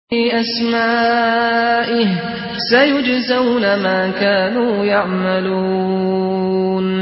أسمائه سيجزون ما كانوا يعملون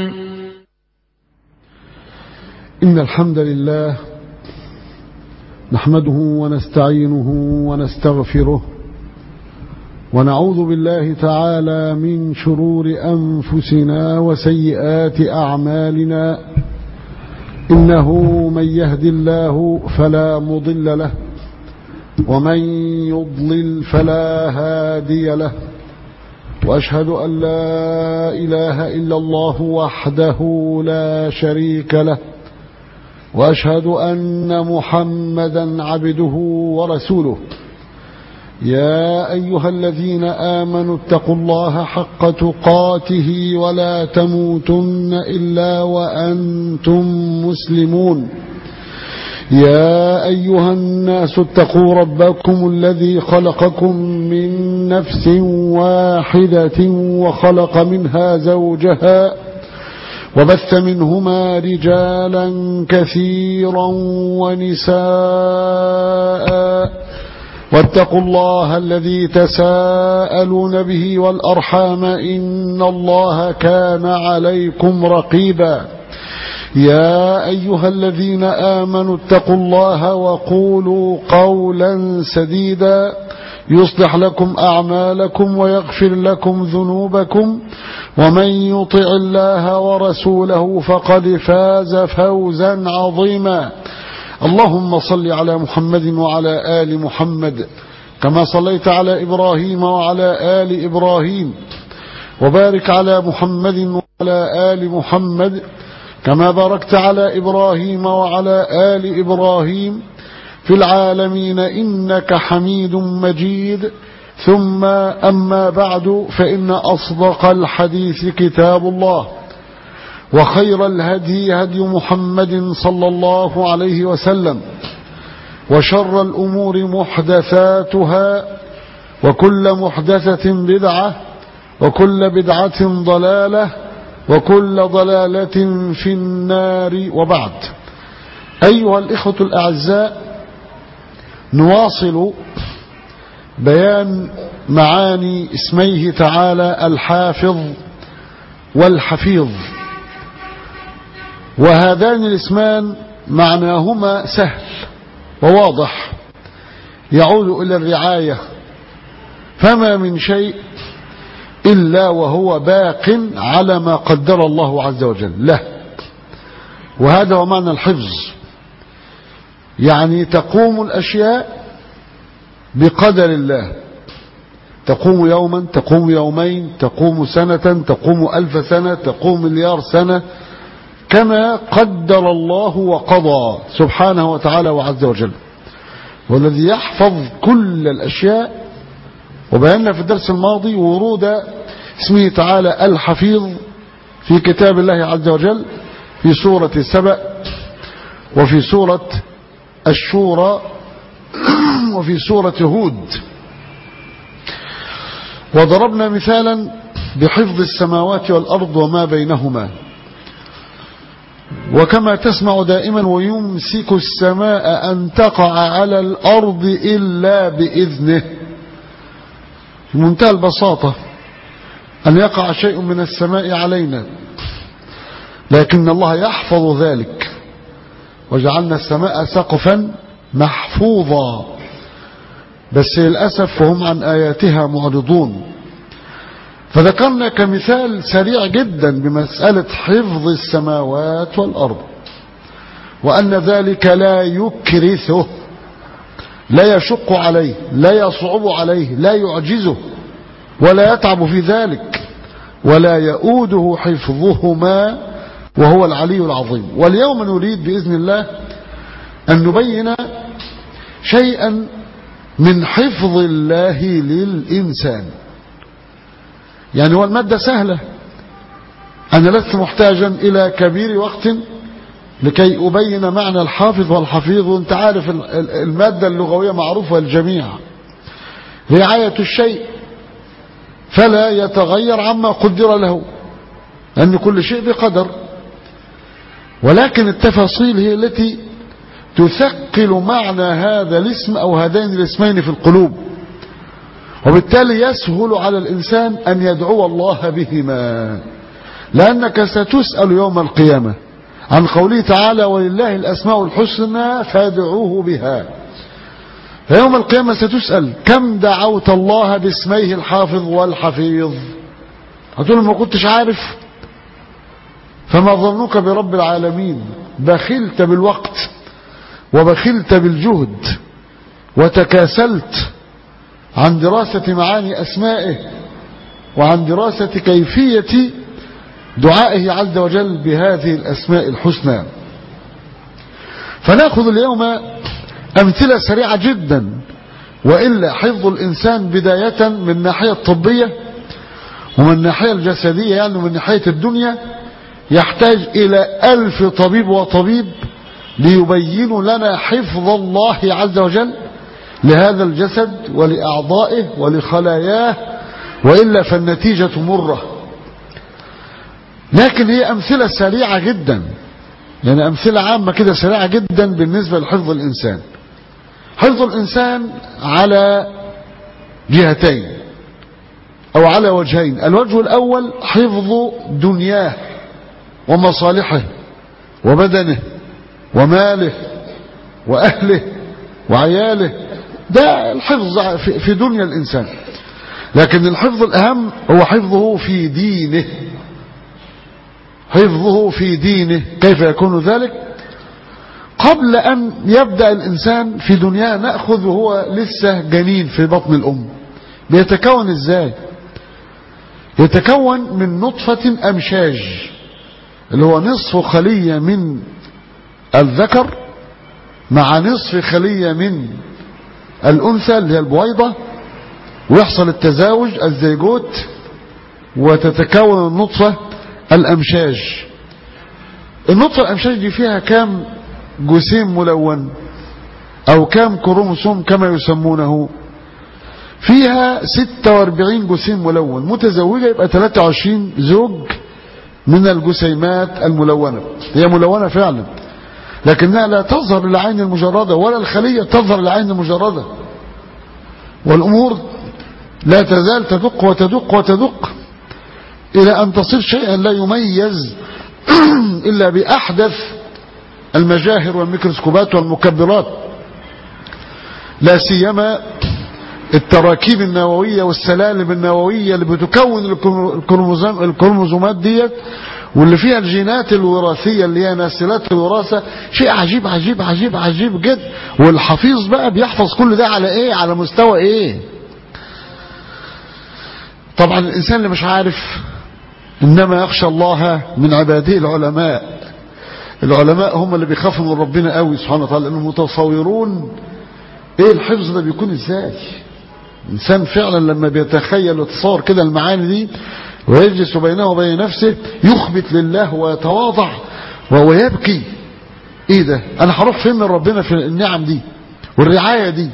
إن الحمد لله نحمده ونستعينه ونستغفره ونعوذ بالله تعالى من شرور أنفسنا وسيئات أعمالنا إنه من يهد الله فلا مضل له ومن يضلل فلا هادي له وأشهد أن لا إله إلا الله وحده لا شريك له وأشهد أن محمدا عبده ورسوله يا أيها الذين آمنوا اتقوا الله حق تقاته ولا تموتن إلا وأنتم مسلمون يا أيها الناس اتقوا ربكم الذي خلقكم من نفس واحدة وخلق منها زوجها وبث منهما رجالا كثيرا ونساء واتقوا الله الذي تساءلون به والأرحام إن الله كان عليكم رقيبا يا أيها الذين آمنوا اتقوا الله وقولوا قولا سديدا يصلح لكم أعمالكم ويغفر لكم ذنوبكم ومن يطع الله ورسوله فقد فاز فوزا عظيما اللهم صل على محمد وعلى آل محمد كما صليت على إبراهيم وعلى آل إبراهيم وبارك على محمد وعلى آل محمد كما باركت على إبراهيم وعلى آل إبراهيم في العالمين إنك حميد مجيد ثم أما بعد فإن أصدق الحديث كتاب الله وخير الهدي هدي محمد صلى الله عليه وسلم وشر الأمور محدثاتها وكل محدثة بدعة وكل بدعة ضلالة وكل ضلالة في النار وبعد أيها الإخوة الأعزاء نواصل بيان معاني اسميه تعالى الحافظ والحفيظ وهذان الاسمان معناهما سهل وواضح يعود إلى الرعاية فما من شيء إلا وهو باق على ما قدر الله عز وجل له وهذا هو معنى الحفظ يعني تقوم الأشياء بقدر الله تقوم يوما تقوم يومين تقوم سنة تقوم ألف سنة تقوم مليار سنة كما قدر الله وقضى سبحانه وتعالى وعز وجل والذي يحفظ كل الأشياء وبينا في الدرس الماضي ورود اسمه تعالى الحفيظ في كتاب الله عز وجل في سورة السبأ وفي سورة الشورى وفي سورة هود وضربنا مثالا بحفظ السماوات والأرض وما بينهما وكما تسمع دائما ويمسك السماء أن تقع على الأرض إلا بإذنه في منتهى البساطة أن يقع شيء من السماء علينا لكن الله يحفظ ذلك وجعلنا السماء سقفا محفوظا بس للأسف وهم عن آياتها معرضون فذكرنا كمثال سريع جدا بمسألة حفظ السماوات والأرض وأن ذلك لا يكرثه لا يشق عليه لا يصعب عليه لا يعجزه ولا يتعب في ذلك ولا يؤوده حفظهما وهو العلي العظيم واليوم نريد بإذن الله أن نبين شيئا من حفظ الله للإنسان يعني هو المادة سهلة أنا لست محتاجا إلى كبير وقت لكي أبين معنى الحافظ والحفيظ وانت عارف المادة اللغوية معروفة للجميع رعاية الشيء فلا يتغير عما قدر له لأن كل شيء بقدر ولكن التفاصيل هي التي تثقل معنى هذا الاسم أو هذين الاسمين في القلوب وبالتالي يسهل على الإنسان أن يدعو الله بهما لأنك ستسأل يوم القيامة عن قوله تعالى ولله الأسماء الحسنى فادعوه بها فيوم القيامة ستسأل كم دعوت الله باسميه الحافظ والحفيظ هتقول ما كنتش عارف فما ظنك برب العالمين بخلت بالوقت وبخلت بالجهد وتكاسلت عن دراسة معاني أسمائه وعن دراسة كيفية دعائه عز وجل بهذه الأسماء الحسنى فنأخذ اليوم أمثلة سريعة جدا وإلا حفظ الإنسان بداية من الناحية الطبية ومن الناحية الجسدية يعني من ناحية الدنيا يحتاج إلى ألف طبيب وطبيب ليبين لنا حفظ الله عز وجل لهذا الجسد ولأعضائه ولخلاياه وإلا فالنتيجة مرة لكن هي أمثلة سريعة جدا يعني أمثلة عامة كده سريعة جدا بالنسبة لحفظ الإنسان حفظ الإنسان على جهتين أو على وجهين الوجه الأول حفظ دنياه ومصالحه وبدنه وماله وأهله وعياله ده الحفظ في دنيا الإنسان لكن الحفظ الأهم هو حفظه في دينه حفظه في دينه كيف يكون ذلك قبل أن يبدأ الإنسان في دنياه نأخذ وهو لسه جنين في بطن الأم بيتكون إزاي يتكون من نطفة أمشاج اللي هو نصف خلية من الذكر مع نصف خلية من الأنثى اللي هي البويضة ويحصل التزاوج الزيجوت وتتكون النطفة الأمشاج النطفة الأمشاج دي فيها كام جسيم ملون أو كام كروموسوم كما يسمونه فيها 46 جسيم ملون متزوجة يبقى 23 زوج من الجسيمات الملونة هي ملونة فعلا لكنها لا تظهر للعين المجردة ولا الخلية تظهر للعين المجردة والأمور لا تزال تدق وتدق وتدق إلى أن تصير شيئا لا يميز إلا بأحدث المجاهر والميكروسكوبات والمكبرات لا سيما التراكيب النووية والسلالم النووية اللي بتكون الكروموزومات ديت واللي فيها الجينات الوراثية اللي هي ناسلات الوراثة شيء عجيب عجيب عجيب عجيب جدا والحفيظ بقى بيحفظ كل ده على ايه على مستوى ايه طبعا الانسان اللي مش عارف انما يخشى الله من عباده العلماء العلماء هم اللي بيخافوا من ربنا قوي سبحانه وتعالى لانهم متصورون ايه الحفظ ده بيكون ازاي الانسان فعلا لما بيتخيل ويتصور كده المعاني دي ويجلس بينه وبين نفسه يخبت لله ويتواضع وهو يبكي ايه ده انا هروح فين من ربنا في النعم دي والرعاية دي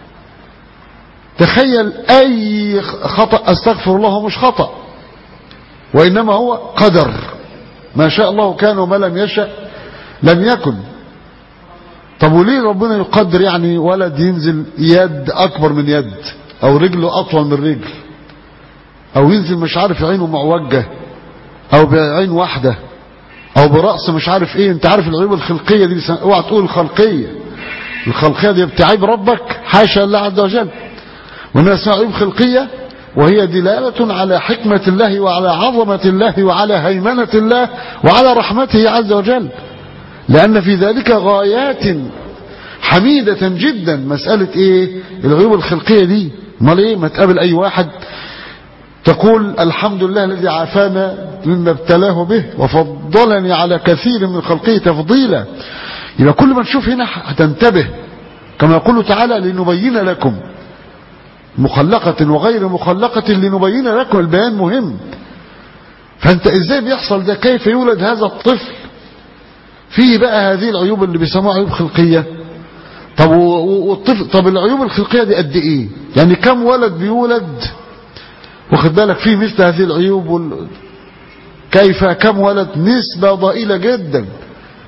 تخيل اي خطأ استغفر الله مش خطأ وانما هو قدر ما شاء الله كان وما لم يشأ لم يكن طب وليه ربنا يقدر يعني ولد ينزل يد اكبر من يد او رجله اطول من رجل او ينزل مش عارف عينه معوجة او بعين واحدة او برأس مش عارف ايه انت عارف العيوب الخلقية دي اوعى تقول الخلقية الخلقية دي بتعيب ربك حاشا الله عز وجل وانها اسمها عيوب خلقية وهي دلالة على حكمة الله وعلى عظمة الله وعلى هيمنة الله وعلى رحمته عز وجل لأن في ذلك غايات حميدة جدا مسألة ايه العيوب الخلقية دي امال ايه ما تقابل اي واحد تقول الحمد لله الذي عافانا مما ابتلاه به وفضلني على كثير من خلقه تفضيلا يبقى كل ما نشوف هنا هتنتبه كما يقول تعالى لنبين لكم مخلقة وغير مخلقة لنبين لكم البيان مهم فانت ازاي بيحصل ده كيف يولد هذا الطفل فيه بقى هذه العيوب اللي بيسموها عيوب خلقية طب والطفل طب العيوب الخلقية دي قد ايه يعني كم ولد بيولد واخد بالك فيه مثل هذه العيوب وال... كيف كم ولد نسبة ضئيلة جدا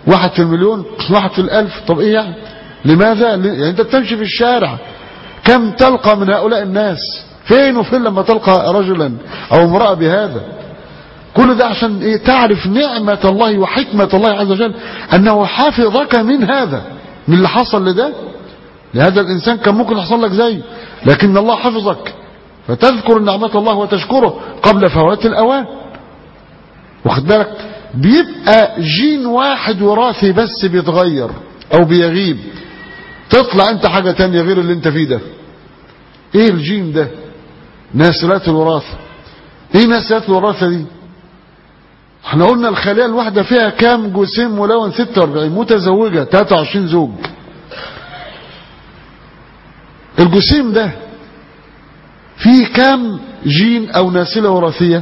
واحد في المليون واحد في الألف طب إيه يعني لماذا يعني أنت بتمشي في الشارع كم تلقى من هؤلاء الناس فين وفين لما تلقى رجلا أو امرأة بهذا كل ده عشان إيه تعرف نعمة الله وحكمة الله عز وجل أنه حافظك من هذا من اللي حصل لده لهذا الإنسان كان ممكن يحصل لك زيه لكن الله حفظك فتذكر نعمة الله وتشكره قبل فوات الأوان واخد بالك بيبقى جين واحد وراثي بس بيتغير أو بيغيب تطلع أنت حاجة تانية غير اللي أنت فيه ده إيه الجين ده ناسلات الوراثة إيه ناسلات الوراثة دي احنا قلنا الخلية الواحدة فيها كام جسيم ملون 46 متزوجة 23 زوج الجسيم ده فيه كام جين او ناسلة وراثية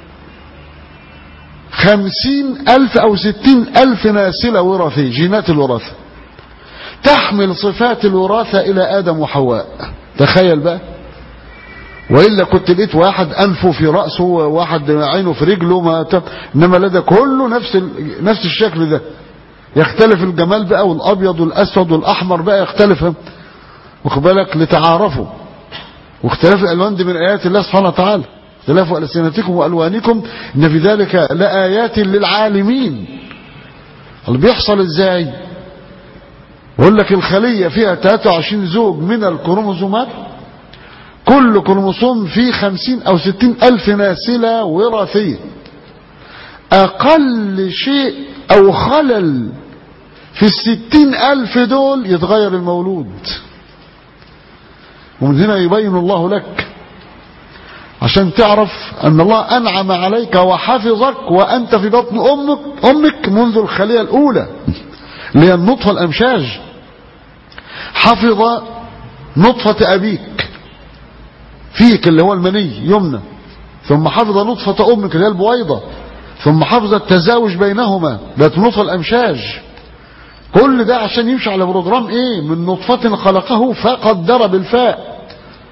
خمسين الف او ستين الف ناسلة وراثية جينات الوراثة تحمل صفات الوراثة الى ادم وحواء تخيل بقى وإلا كنت لقيت واحد أنفه في رأسه وواحد عينه في رجله ما ت... إنما لدى كله نفس ال... نفس الشكل ده يختلف الجمال بقى والأبيض والأسود والأحمر بقى يختلف واخد بالك لتعارفوا واختلاف الألوان دي من آيات الله سبحانه وتعالى اختلاف ألسنتكم وألوانكم إن في ذلك لآيات للعالمين اللي بيحصل إزاي يقول لك الخلية فيها 23 زوج من الكروموسومات كل كروموسوم فيه خمسين او ستين الف ناسلة وراثية اقل شيء او خلل في الستين الف دول يتغير المولود ومن هنا يبين الله لك عشان تعرف ان الله انعم عليك وحفظك وانت في بطن امك امك منذ الخلية الاولى اللي هي النطفة الامشاج حفظ نطفة ابيك فيك اللي هو المني يمنى ثم حفظ نطفة أمك اللي هي البويضة ثم حفظ التزاوج بينهما بقت نطفة الأمشاج كل ده عشان يمشي على بروجرام ايه من نطفة خلقه فقدر بالفاء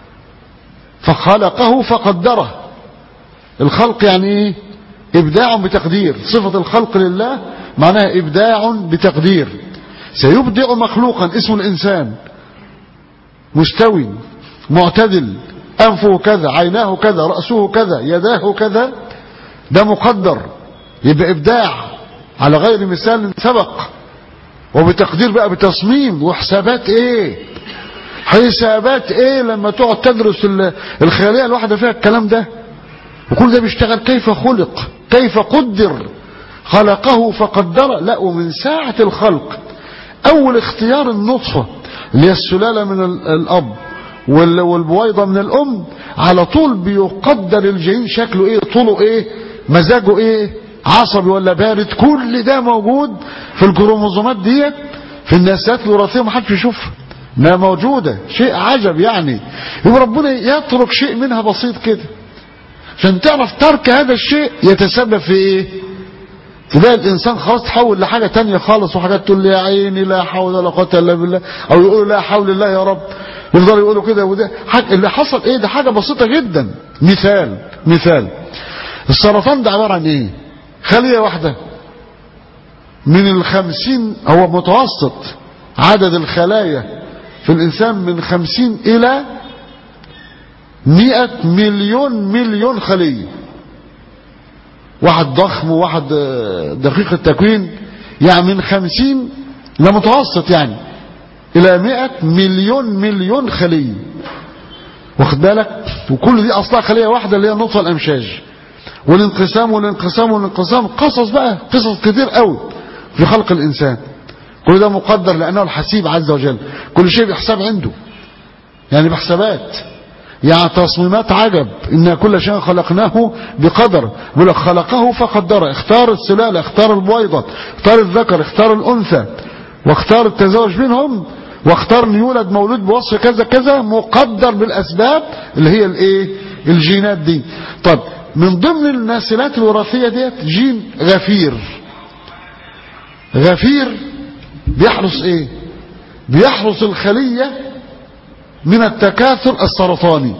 فخلقه فقدره الخلق يعني ايه ابداع بتقدير صفة الخلق لله معناها ابداع بتقدير سيبدع مخلوقا اسمه الانسان مستوي معتدل أنفه كذا عيناه كذا رأسه كذا يداه كذا ده مقدر يبقى إبداع على غير مثال سبق وبتقدير بقى بتصميم وحسابات ايه حسابات ايه لما تقعد تدرس الخيالية الواحدة فيها الكلام ده وكل ده بيشتغل كيف خلق كيف قدر خلقه فقدر لا ومن ساعة الخلق اول اختيار النطفة اللي هي السلالة من الاب والبويضة من الأم على طول بيقدر الجنين شكله ايه طوله ايه مزاجه ايه عصبي ولا بارد كل ده موجود في الكروموزومات ديت في الناسات الوراثية ما حدش يشوفها انها موجودة شيء عجب يعني يبقى ربنا يترك شيء منها بسيط كده عشان تعرف ترك هذا الشيء يتسبب في ايه تلاقي الانسان خلاص تحول لحاجة تانية خالص وحاجات تقول لي يا عيني لا حول ولا قوة الا بالله او يقولوا لا حول الله يا رب يفضلوا يقولوا كده وده اللي حصل ايه ده حاجة بسيطة جدا مثال مثال السرطان ده عبارة عن ايه خلية واحدة من الخمسين هو متوسط عدد الخلايا في الانسان من خمسين الى مئة مليون مليون خلية واحد ضخم وواحد دقيق التكوين يعني من خمسين لمتوسط يعني الى مئة مليون مليون خلية واخد بالك وكل دي اصلها خلية واحدة اللي هي النطفة الامشاج والانقسام والانقسام والانقسام قصص بقى قصص كتير قوي في خلق الانسان كل ده مقدر لانه الحسيب عز وجل كل شيء بحساب عنده يعني بحسابات يعني تصميمات عجب إن كل شيء خلقناه بقدر يقول لك خلقه فقدره اختار السلالة اختار البويضة اختار الذكر اختار الأنثى واختار التزاوج بينهم واختار ان يولد مولود بوصف كذا كذا مقدر بالأسباب اللي هي الايه الجينات دي طب من ضمن الناسلات الوراثية ديت جين غفير غفير بيحرس ايه بيحرس الخلية من التكاثر السرطاني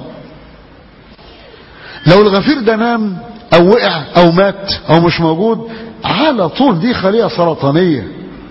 لو الغفير ده نام او وقع او مات او مش موجود على طول دي خلية سرطانية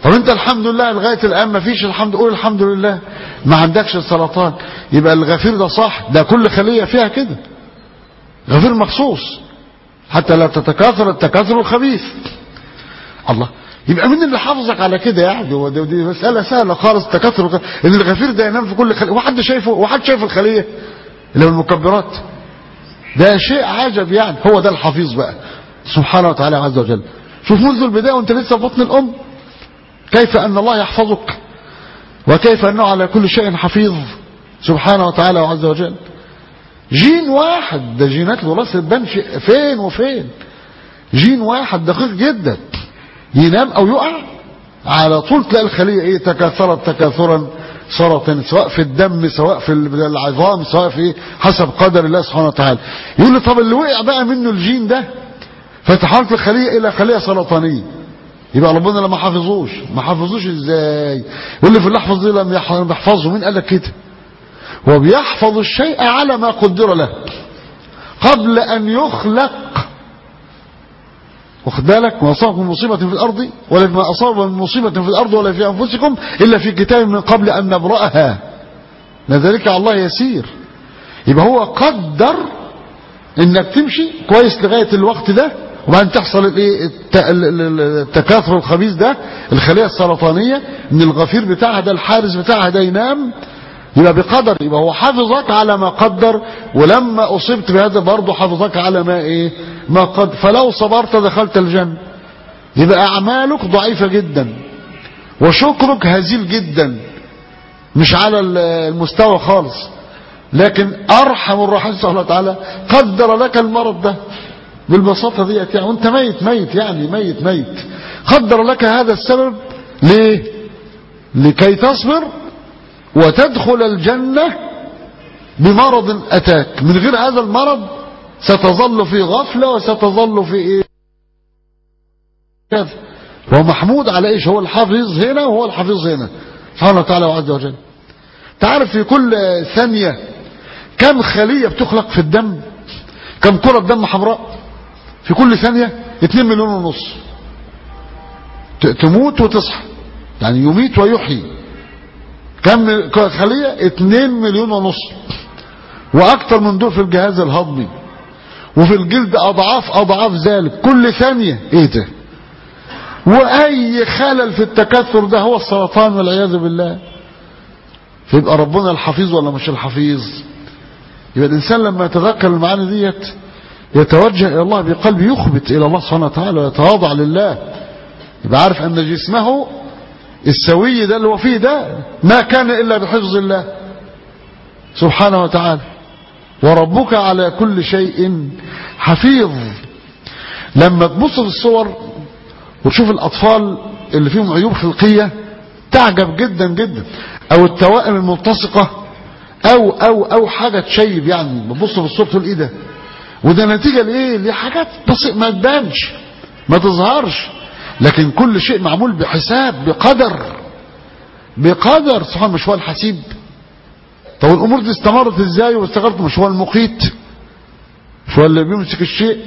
طب انت الحمد لله لغايه الان ما فيش الحمد قول الحمد لله ما عندكش السرطان يبقى الغفير ده صح ده كل خليه فيها كده غفير مخصوص حتى لا تتكاثر التكاثر الخبيث الله يبقى مين اللي حافظك على كده يعني هو دي, دي مساله سهله خالص التكاثر الخ- ان الغفير ده ينام في كل خليه وحد شايفه وحد شايف الخليه اللي هو المكبرات ده شيء عجب يعني هو ده الحفيظ بقى سبحانه وتعالى عز وجل شوف منذ البدايه وانت لسه في بطن الام كيف ان الله يحفظك وكيف انه على كل شيء حفيظ سبحانه وتعالى وعز وجل جين واحد ده جينات الوراثه تبان في- فين وفين جين واحد دقيق جدا ينام او يقع على طول تلاقي الخليه ايه تكاثرت تكاثرا صارت سواء في الدم سواء في العظام سواء في إيه حسب قدر الله سبحانه وتعالى يقول لي طب اللي وقع بقى منه الجين ده فتحولت الخليه الى خليه سرطانيه يبقى ربنا لما حافظوش ما حافظوش ازاي يقول لي في اللحظه دي لم يح- لم يحفظه مين قال لك كده هو بيحفظ الشيء على ما قدر له قبل ان يخلق واخد بالك ما اصابكم من مصيبه في الارض ولا ما اصاب من مصيبه في الارض ولا في انفسكم الا في كتاب من قبل ان نبراها ان ذلك على الله يسير يبقى هو قدر انك تمشي كويس لغايه الوقت ده وبعدين تحصل الايه الت- ال- ال- ال- التكاثر الخبيث ده الخليه السرطانيه ان الغفير بتاعها ده الحارس بتاعها ده ينام يبقى بقدر يبقى هو حافظك على ما قدر ولما اصبت بهذا برضه حافظك على ما ايه ما قد فلو صبرت دخلت الجنه يبقى اعمالك ضعيفه جدا وشكرك هزيل جدا مش على ال- المستوى خالص لكن ارحم الراحمين سبحانه وتعالى قدر لك المرض ده بالبساطه ديت يعني وانت ميت ميت يعني ميت ميت قدر لك هذا السبب ليه لكي تصبر وتدخل الجنه بمرض اتاك من غير هذا المرض ستظل في غفله وستظل في ايه كذا هو محمود على ايش هو الحافظ هنا وهو الحافظ هنا سبحانه وتعالى وعز وجل تعرف في كل ثانية كم خلية بتخلق في الدم كم كرة دم حمراء في كل ثانية 2 مليون ونص ت- تموت وتصحى يعني يميت ويحيي كم خلية 2 مليون ونص واكتر من دول في الجهاز الهضمي وفي الجلد اضعاف اضعاف ذلك كل ثانية ايه ده واي خلل في التكاثر ده هو السرطان والعياذ بالله فيبقى ربنا الحفيظ ولا مش الحفيظ يبقى الانسان لما يتذكر المعاني ديت يتوجه الى الله بقلب يخبت الى الله سبحانه وتعالى ويتواضع لله يبقى عارف ان جسمه السوي ده اللي هو فيه ده ما كان الا بحفظ الله سبحانه وتعالى وربك على كل شيء حفيظ لما تبص في الصور وتشوف الاطفال اللي فيهم عيوب خلقيه تعجب جدا جدا او التوائم الملتصقه او او او حاجه تشيب يعني بتبص في الصوره تقول ايه ده وده نتيجه لايه لحاجات بسيطه ما تبانش ما تظهرش لكن كل شيء معمول بحساب بقدر بقدر سبحان مش هو الحسيب طب الامور دي استمرت ازاي واستغرت مش هو المقيت مش هو اللي بيمسك الشيء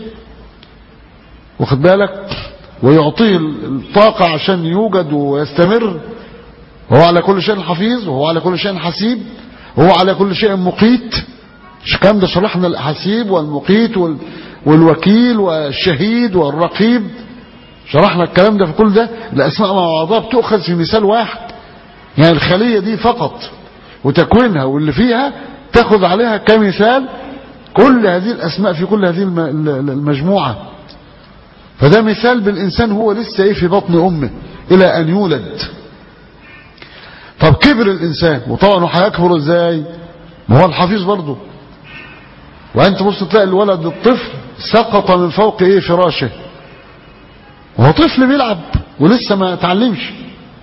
واخد بالك ويعطيه الطاقة عشان يوجد ويستمر وهو على كل شيء حفيظ وهو على كل شيء حسيب وهو على كل شيء مقيت مش كام ده شرحنا الحسيب والمقيت وال والوكيل والشهيد والرقيب شرحنا الكلام ده في كل ده الأسماء مع بعضها بتؤخذ في مثال واحد يعني الخلية دي فقط وتكوينها واللي فيها تاخذ عليها كمثال كل هذه الأسماء في كل هذه الم- المجموعة فده مثال بالإنسان هو لسه ايه في بطن أمه إلى أن يولد طب كبر الإنسان وطبعا هو هيكبر ازاي ما هو الحفيظ برضه وأنت بص تلاقي الولد الطفل سقط من فوق ايه فراشه وهو طفل بيلعب ولسه ما اتعلمش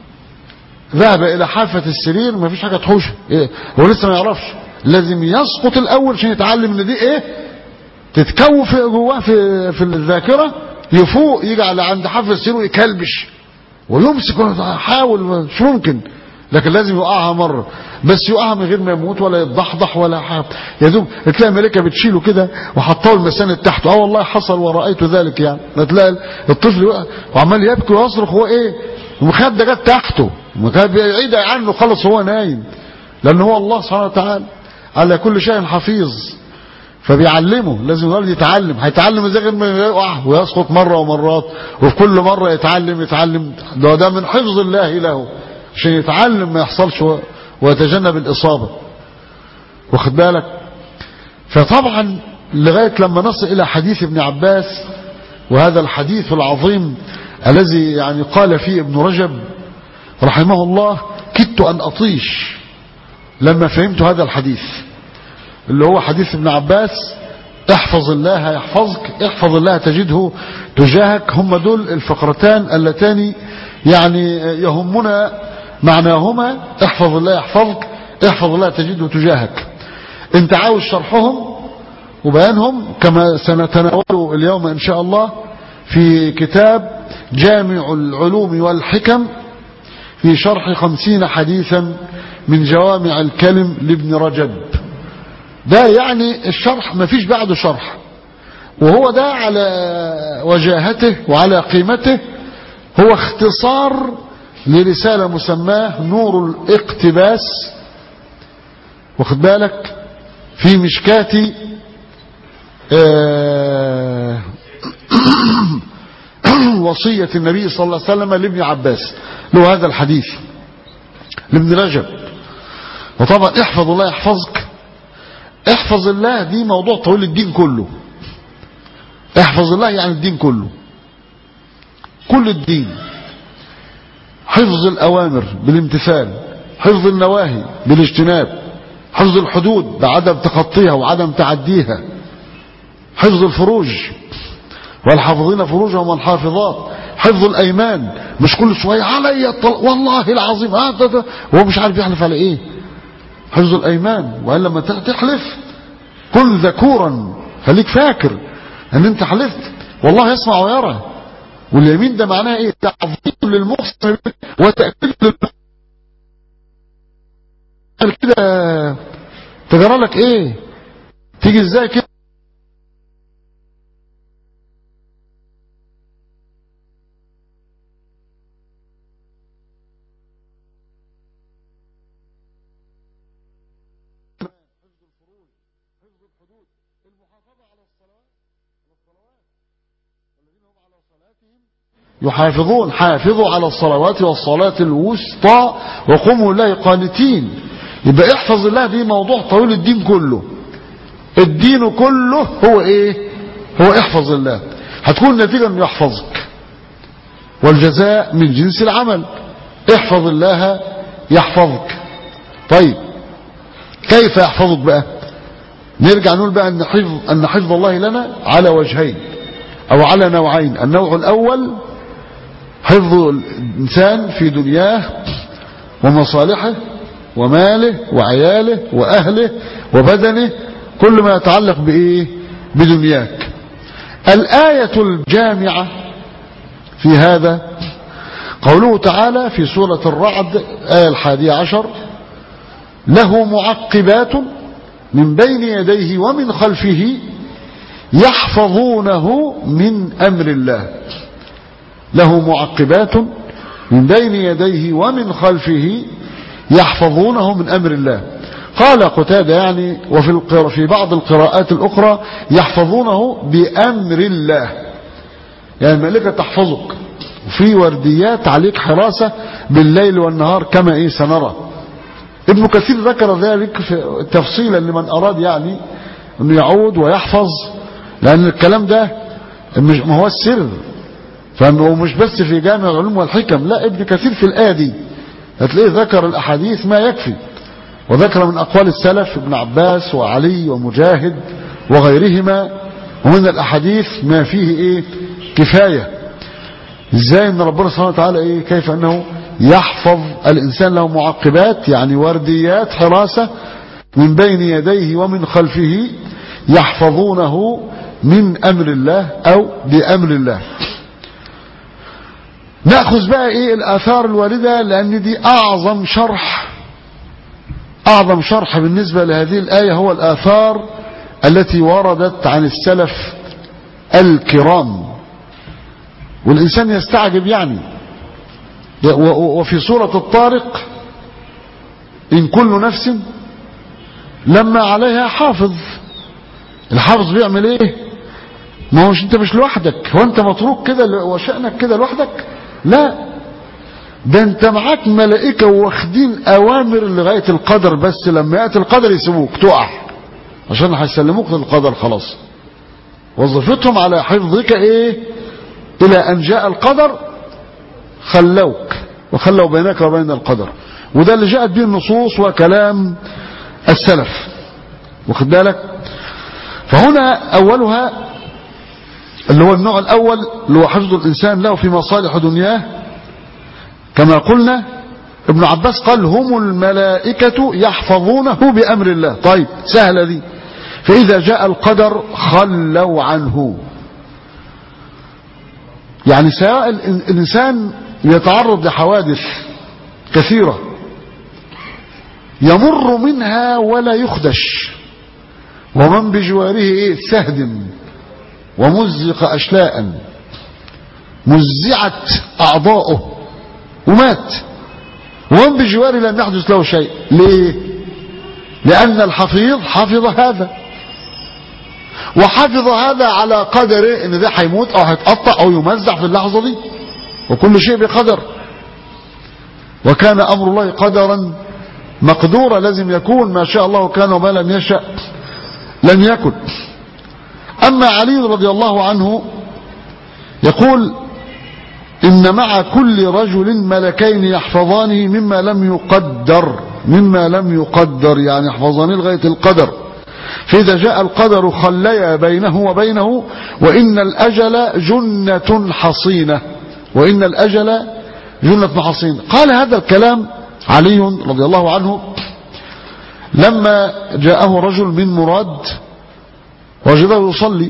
ذهب الى حافة السرير ما فيش حاجة تحوشه إيه؟ هو لسه ما يعرفش لازم يسقط الاول عشان يتعلم ان دي ايه تتكون في جواه في في الذاكرة يفوق يجي على عند حافة السرير ويكلبش ويمسك ويحاول مش ممكن لكن لازم يوقعها مرة بس يوقعها من غير ما يموت ولا يتضحضح ولا حاجة يا دوب تلاقي ملكة بتشيله كده وحطاه المساند تحته اه والله حصل ورأيت ذلك يعني تلاقي الطفل يقع وعمال يبكي ويصرخ هو ايه المخدة جت تحته المخدة بعيد عنه خلص هو نايم لأن هو الله سبحانه وتعالى على كل شيء حفيظ فبيعلمه لازم الولد يتعلم هيتعلم ازاي غير ما يقع ويسقط مرة ومرات وفي كل مرة يتعلم يتعلم ده ده من حفظ الله له عشان يتعلم ما يحصلش و- ويتجنب الإصابة واخد بالك فطبعا لغاية لما نصل إلى حديث ابن عباس وهذا الحديث العظيم الذي يعني قال فيه ابن رجب رحمه الله كدت أن أطيش لما فهمت هذا الحديث اللي هو حديث ابن عباس احفظ الله يحفظك احفظ الله تجده تجاهك هم دول الفقرتان اللتان يعني يهمنا معناهما احفظ الله يحفظك احفظ الله تجده تجاهك انت عاوز شرحهم وبيانهم كما سنتناوله اليوم ان شاء الله في كتاب جامع العلوم والحكم في شرح خمسين حديثا من جوامع الكلم لابن رجب ده يعني الشرح ما فيش بعده شرح وهو ده على وجاهته وعلى قيمته هو اختصار لرسالة مسماه نور الاقتباس واخد بالك في مشكات آه، وصية النبي صلى الله عليه وسلم لابن عباس له هذا الحديث لابن رجب وطبعا احفظ الله يحفظك احفظ الله دي موضوع طويل الدين كله احفظ الله يعني الدين كله كل الدين حفظ الأوامر بالامتثال حفظ النواهي بالاجتناب حفظ الحدود بعدم تخطيها وعدم تعديها حفظ الفروج والحافظين فروجهم والحافظات حفظ الأيمان مش كل شوية علي الطلاق والله العظيم هذا هو مش عارف يحلف على ايه حفظ الأيمان وإلا لما تحلف كن ذكورا خليك فاكر ان انت حلفت والله يسمع ويرى واليمين ده معناه ايه تعظيم للمقسم وتأكيد لل كده تجرى لك ايه تيجي ازاي كده يحافظون حافظوا على الصلوات والصلاة الوسطى وقوموا الله قانتين يبقى احفظ الله دي موضوع طويل الدين كله الدين كله هو ايه هو احفظ الله هتكون النتيجة انه يحفظك والجزاء من جنس العمل احفظ الله يحفظك طيب كيف يحفظك بقى نرجع نقول بقى ان حفظ, أن حفظ الله لنا على وجهين او على نوعين النوع الاول حفظ الإنسان في دنياه ومصالحه وماله وعياله وأهله وبدنه كل ما يتعلق بإيه بدنياك الآية الجامعة في هذا قوله تعالى في سورة الرعد آية الحادية عشر له معقبات من بين يديه ومن خلفه يحفظونه من أمر الله له معقبات من بين يديه ومن خلفه يحفظونه من أمر الله قال قتادة يعني وفي القراء في بعض القراءات الأخرى يحفظونه بأمر الله يعني الملكة تحفظك وفي ورديات عليك حراسة بالليل والنهار كما إيه سنرى ابن كثير ذكر ذلك تفصيلا لمن أراد يعني أنه يعود ويحفظ لأن الكلام ده مش ما هو السر فانه مش بس في جامع العلوم والحكم لا ابن كثير في الآية دي هتلاقيه ذكر الأحاديث ما يكفي وذكر من أقوال السلف ابن عباس وعلي ومجاهد وغيرهما ومن الأحاديث ما فيه إيه كفاية ازاي ان ربنا سبحانه وتعالى ايه كيف انه يحفظ الانسان له معقبات يعني ورديات حراسة من بين يديه ومن خلفه يحفظونه من امر الله او بامر الله نأخذ بقى ايه الاثار الواردة لان دي اعظم شرح اعظم شرح بالنسبة لهذه الاية هو الاثار التي وردت عن السلف الكرام والإنسان يستعجب يعني وفي سورة الطارق إن كل نفس لما عليها حافظ الحافظ بيعمل ايه ما هوش انت مش لوحدك هو انت متروك كده وشأنك كده لوحدك لا ده انت معاك ملائكة واخدين اوامر لغاية القدر بس لما يأتي القدر يسيبوك تقع عشان هيسلموك للقدر خلاص وظيفتهم على حفظك ايه الى ان جاء القدر خلوك وخلوا بينك وبين القدر وده اللي جاءت به النصوص وكلام السلف واخد بالك فهنا اولها اللي هو النوع الاول اللي هو حفظ الانسان له في مصالح دنياه كما قلنا ابن عباس قال هم الملائكة يحفظونه بأمر الله طيب سهلة دي فإذا جاء القدر خلوا عنه يعني سواء الإنسان يتعرض لحوادث كثيرة يمر منها ولا يخدش ومن بجواره ايه سهدم ومزق أشلاء مزعت أعضاؤه ومات ومن بجواره لم يحدث له شيء ليه لأن الحفيظ حفظ هذا وحفظ هذا على قدره ان ده هيموت او هيتقطع او يمزع في اللحظة دي وكل شيء بقدر وكان امر الله قدرا مقدورا لازم يكون ما شاء الله كان وما لم يشأ لم يكن اما علي رضي الله عنه يقول ان مع كل رجل ملكين يحفظانه مما لم يقدر مما لم يقدر يعني يحفظانه لغاية القدر فإذا جاء القدر خليا بينه وبينه وإن الأجل جنة حصينة وإن الأجل جنة حصينة قال هذا الكلام علي رضي الله عنه لما جاءه رجل من مراد وجده يصلي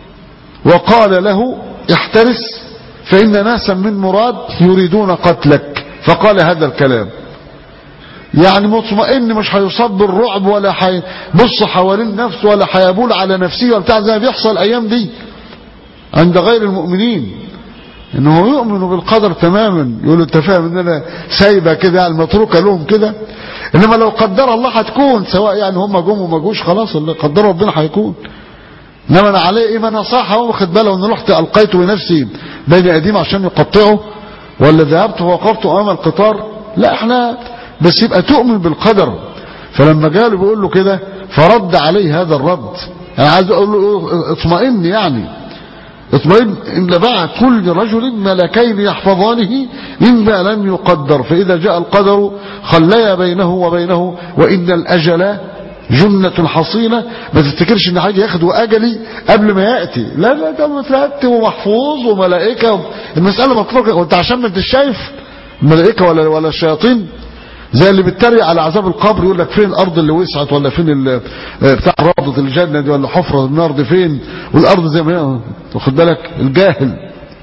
وقال له احترس فإن ناسا من مراد يريدون قتلك فقال هذا الكلام يعني مطمئن مش هيصاب بالرعب ولا هيبص حوالين نفسه ولا هيبول على نفسه ولا بتاع زي ما بيحصل الايام دي عند غير المؤمنين انه يؤمن بالقدر تماما يقول انت فاهم ان انا سايبه كده يعني متروكه لهم كده انما لو قدر الله هتكون سواء يعني هم جم وما جوش خلاص اللي قدر ربنا هيكون انما انا عليه ايه ما انا صح هو واخد باله ان رحت القيت بنفسي بين ايديهم عشان يقطعه ولا ذهبت ووقفت امام القطار لا احنا بس يبقى تؤمن بالقدر فلما جاله بيقول له كده فرد عليه هذا الرد انا عايز اقول له اطمئن يعني اطمئن ان مع كل رجل ملكين يحفظانه مما لم يقدر فاذا جاء القدر خليا بينه وبينه وان الاجل جنة حصينة ما تفتكرش ان حاجة ياخدوا اجلي قبل ما يأتي لا لا ده مترتب ومحفوظ وملائكة المسألة مطلقة وانت عشان ما انت شايف الملائكة ولا ولا الشياطين زي اللي بيتريق على عذاب القبر يقول لك فين الارض اللي وسعت ولا فين بتاع روضة الجنة دي ولا حفرة النار دي فين والارض زي ما هي واخد بالك الجاهل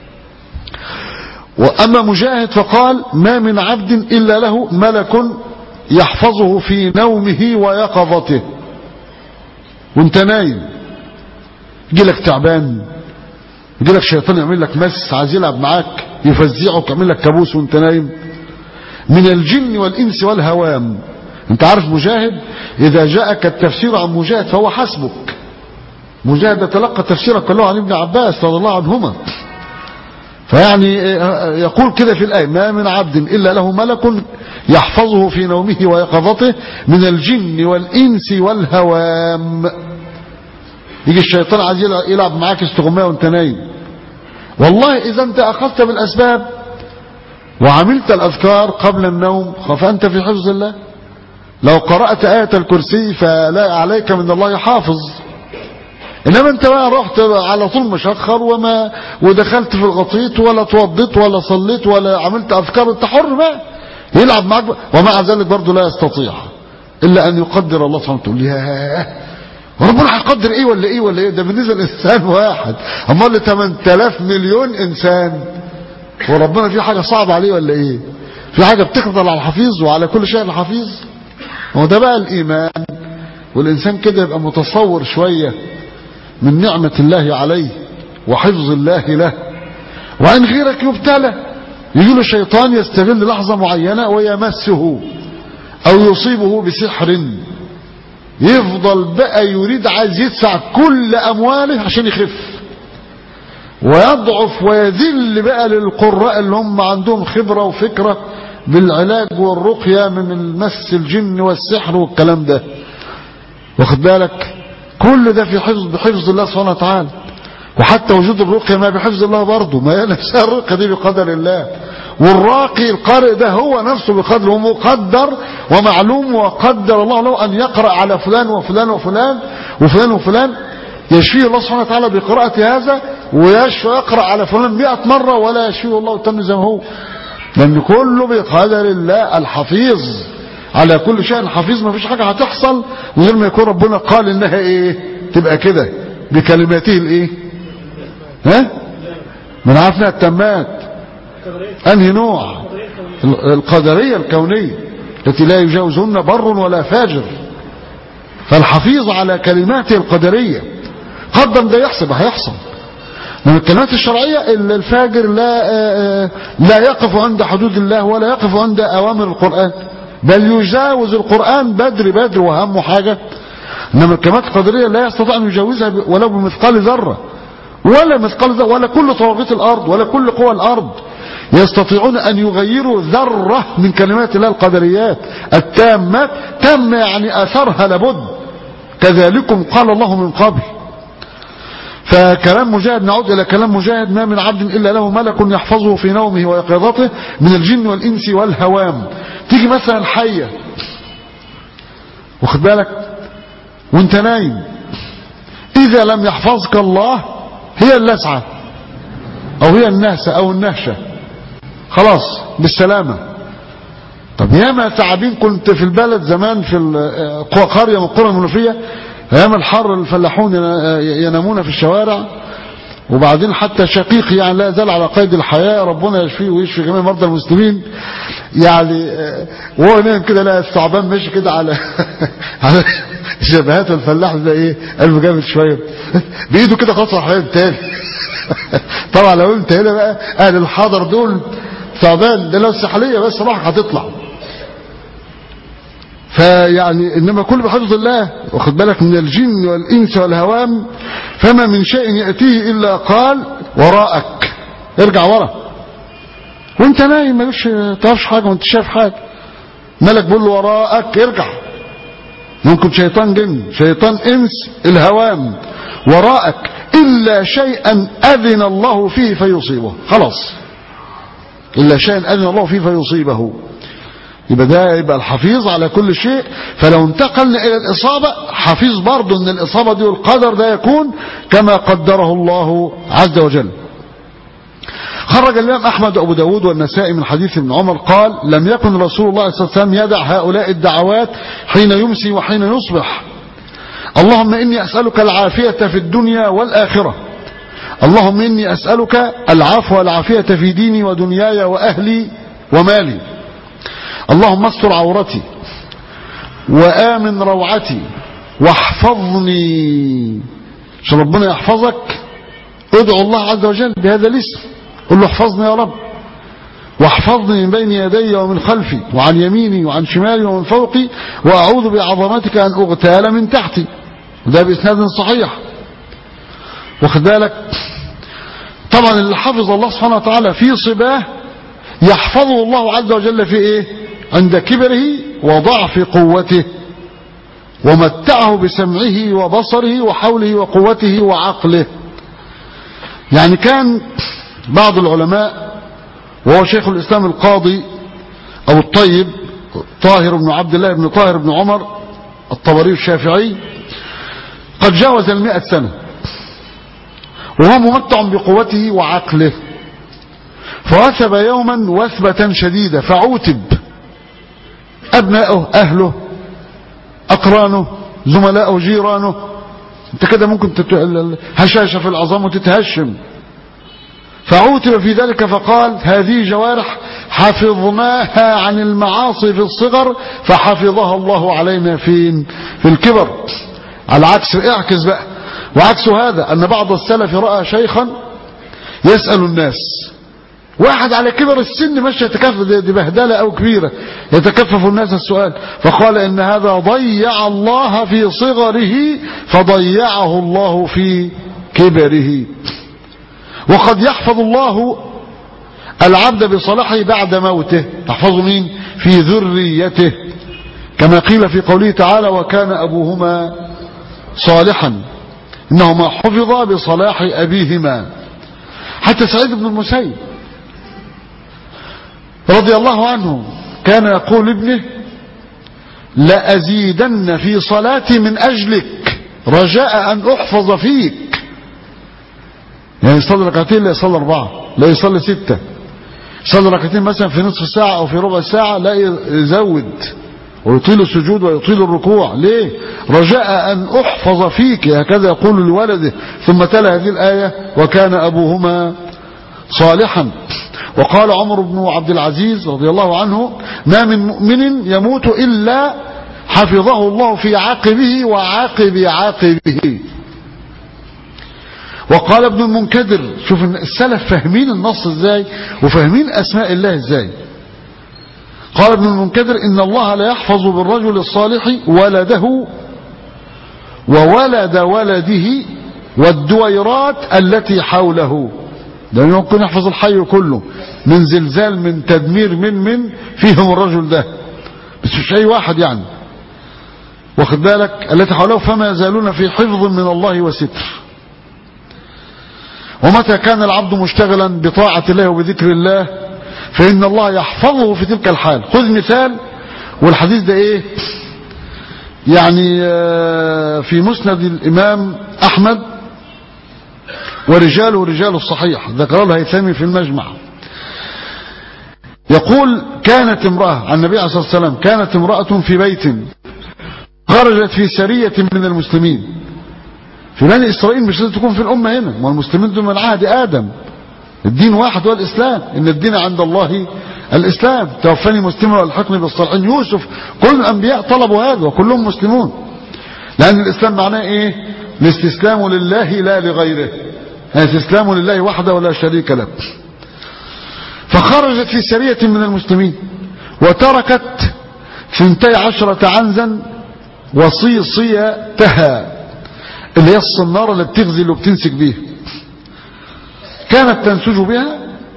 واما مجاهد فقال ما من عبد الا له ملك يحفظه في نومه ويقظته وانت نايم يجي لك تعبان يجي لك شيطان يعمل لك مس عايز يلعب معاك يفزعك يعمل لك كابوس وانت نايم من الجن والإنس والهوام انت عارف مجاهد إذا جاءك التفسير عن مجاهد فهو حسبك مجاهد تلقى تفسيرك كله عن ابن عباس رضي الله عنهما فيعني يقول كده في الآية ما من عبد إلا له ملك يحفظه في نومه ويقظته من الجن والإنس والهوام يجي الشيطان عايز يلعب معاك استغماء وانت نايم والله إذا انت أخذت بالأسباب وعملت الأذكار قبل النوم فأنت في حفظ الله لو قرأت آية الكرسي فلا عليك من الله حافظ إنما أنت بقى رحت على طول مشخر وما ودخلت في الغطيط ولا توضيت ولا صليت ولا عملت أذكار أنت حر بقى يلعب معك بقى ومع ذلك برضه لا يستطيع إلا أن يقدر الله سبحانه وتعالى ياه وربنا هيقدر ايه ولا ايه ولا ايه ده بالنسبه لانسان واحد امال ل 8000 مليون انسان وربنا في حاجة صعبة عليه ولا ايه في حاجة بتقدر على الحفيظ وعلى كل شيء الحفيظ هو ده بقى الايمان والانسان كده يبقى متصور شوية من نعمة الله عليه وحفظ الله له وان غيرك يبتلى يجي له الشيطان يستغل لحظة معينة ويمسه أو يصيبه بسحر يفضل بقى يريد عايز يدفع كل أمواله عشان يخف ويضعف ويذل بقى للقراء اللي هم عندهم خبرة وفكرة بالعلاج والرقية من المس الجن والسحر والكلام ده واخد بالك كل ده في حفظ بحفظ الله سبحانه وتعالى وحتى وجود الرقية ما بحفظ الله برضه ما هي نفسها الرقية دي بقدر الله والراقي القارئ ده هو نفسه بقدر ومقدر ومعلوم وقدر الله له أن يقرأ على فلان وفلان وفلان وفلان وفلان يشفيه الله سبحانه وتعالى بقراءة هذا ويشفى يقرأ على فلان مئة مرة ولا يشفيه الله التاني زي ما هو لأن كله بقدر الله الحفيظ على كل شيء الحفيظ ما فيش حاجة هتحصل من غير ما يكون ربنا قال إنها إيه تبقى كده بكلماته الإيه ها من عرفنا التمات أنهي نوع القدرية الكونية التي لا يجاوزهن بر ولا فاجر فالحفيظ على كلماته القدرية قدم ده يحسب هيحصل من الكلمات الشرعية إلا الفاجر لا لا يقف عند حدود الله ولا يقف عند أوامر القرآن بل يجاوز القرآن بدر بدر وهم حاجة إنما الكلمات القدرية لا يستطيع أن يجاوزها ولو بمثقال ذرة ولا مثقال ذرة ولا كل طواغيت الأرض ولا كل قوى الأرض يستطيعون أن يغيروا ذرة من كلمات الله القدريات التامات تم يعني أثرها لابد كذلكم قال الله من قبل فكلام مجاهد نعود إلى كلام مجاهد ما من عبد إلا له ملك يحفظه في نومه ويقظته من الجن والإنس والهوام تيجي مثلا حية واخد بالك وانت نايم إذا لم يحفظك الله هي اللسعة أو هي النهسة أو النهشة خلاص بالسلامة طب ياما تعابين كنت في البلد زمان في قرية من القرى المنوفية ايام الحر الفلاحون ينامون في الشوارع وبعدين حتى شقيق يعني لا يزال على قيد الحياة ربنا يشفيه ويشفي جميع مرضى المسلمين يعني وهو نايم كده لا الثعبان ماشي كده على على جبهات الفلاح ده ايه قلبه جامد شويه بايده كده خلاص راح تاني طبعا لو انت هنا بقى اهل الحضر دول ثعبان ده لو السحليه بس راح هتطلع فيعني انما كل بحفظ الله واخد بالك من الجن والانس والهوام فما من شيء ياتيه الا قال وراءك ارجع ورا وانت نايم مالكش تعرفش حاجه وانت شايف حاجه ملك بيقول له وراءك ارجع ممكن شيطان جن شيطان انس الهوام وراءك الا شيئا اذن الله فيه فيصيبه خلاص الا شيئا اذن الله فيه فيصيبه يبقى ده يبقى الحفيظ على كل شيء فلو انتقلنا الى الاصابة حفيظ برضه ان الاصابة دي والقدر ده يكون كما قدره الله عز وجل خرج الامام احمد وابو داود والنسائي من حديث ابن عمر قال لم يكن رسول الله صلى الله عليه وسلم يدع هؤلاء الدعوات حين يمسي وحين يصبح اللهم اني اسألك العافية في الدنيا والاخرة اللهم اني اسألك العفو والعافية في ديني ودنياي واهلي ومالي اللهم استر عورتي وآمن روعتي واحفظني عشان ربنا يحفظك ادعو الله عز وجل بهذا الاسم قل له احفظني يا رب واحفظني من بين يدي ومن خلفي وعن يميني وعن شمالي ومن فوقي وأعوذ بعظمتك أن أغتال من تحتي وده بإسناد صحيح واخد بالك طبعا اللي حفظ الله سبحانه وتعالى في صباه يحفظه الله عز وجل في ايه عند كبره وضعف قوته ومتعه بسمعه وبصره وحوله وقوته وعقله يعني كان بعض العلماء وهو شيخ الإسلام القاضي أو الطيب طاهر بن عبد الله بن طاهر بن عمر الطبري الشافعي قد جاوز المئة سنة وهو ممتع بقوته وعقله فوثب يوما وثبة شديدة فعوتب أبنائه أهله أقرانه زملائه جيرانه انت كده ممكن تت... هشاشة في العظام وتتهشم فعوتب في ذلك فقال هذه جوارح حفظناها عن المعاصي في الصغر فحفظها الله علينا في في الكبر على عكس اعكس بقى وعكس هذا أن بعض السلف رأى شيخا يسأل الناس واحد على كبر السن مش يتكفف دي, دي بهدله او كبيره يتكفف الناس السؤال فقال ان هذا ضيع الله في صغره فضيعه الله في كبره وقد يحفظ الله العبد بصلاحه بعد موته يحفظه مين في ذريته كما قيل في قوله تعالى وكان أبوهما صالحا إنهما حفظا بصلاح أبيهما حتى سعيد بن المسيب رضي الله عنه كان يقول ابنه لأزيدن في صلاتي من أجلك رجاء أن أحفظ فيك يعني يصلي ركعتين لا يصلي أربعة لا يصلي ستة يصلي ركعتين مثلا في نصف ساعة أو في ربع ساعة لا يزود ويطيل السجود ويطيل الركوع ليه رجاء أن أحفظ فيك هكذا يقول لولده ثم تلا هذه الآية وكان أبوهما صالحا وقال عمر بن عبد العزيز رضي الله عنه ما من مؤمن يموت إلا حفظه الله في عاقبه وعاقب عاقبه وقال ابن المنكدر شوف السلف فاهمين النص ازاي وفاهمين اسماء الله ازاي قال ابن المنكدر ان الله لا يحفظ بالرجل الصالح ولده وولد ولده والدويرات التي حوله ده ممكن يحفظ الحي كله من زلزال من تدمير من من فيهم الرجل ده بس مش اي واحد يعني واخد بالك التي حوله فما يزالون في حفظ من الله وستر ومتى كان العبد مشتغلا بطاعة الله وبذكر الله فإن الله يحفظه في تلك الحال خذ مثال والحديث ده ايه يعني في مسند الإمام أحمد ورجاله رجال الصحيح ذكر الهيثمي في المجمع يقول كانت امرأة عن النبي عليه الصلاة والسلام كانت امرأة في بيت خرجت في سرية من المسلمين في بني إسرائيل مش لازم تكون في الأمة هنا ما المسلمين دول من عهد آدم الدين واحد هو الإسلام إن الدين عند الله الإسلام توفني مسلما والحقني بالصالحين يوسف كل الأنبياء طلبوا هذا وكلهم مسلمون لأن الإسلام معناه إيه الاستسلام لله لا لغيره الاستسلام لله وحده ولا شريك له فخرجت في سرية من المسلمين وتركت ثنتي عشرة عنزا وصيصيتها اللي هي الصنارة اللي بتغزل وبتنسك بيها كانت تنسج بها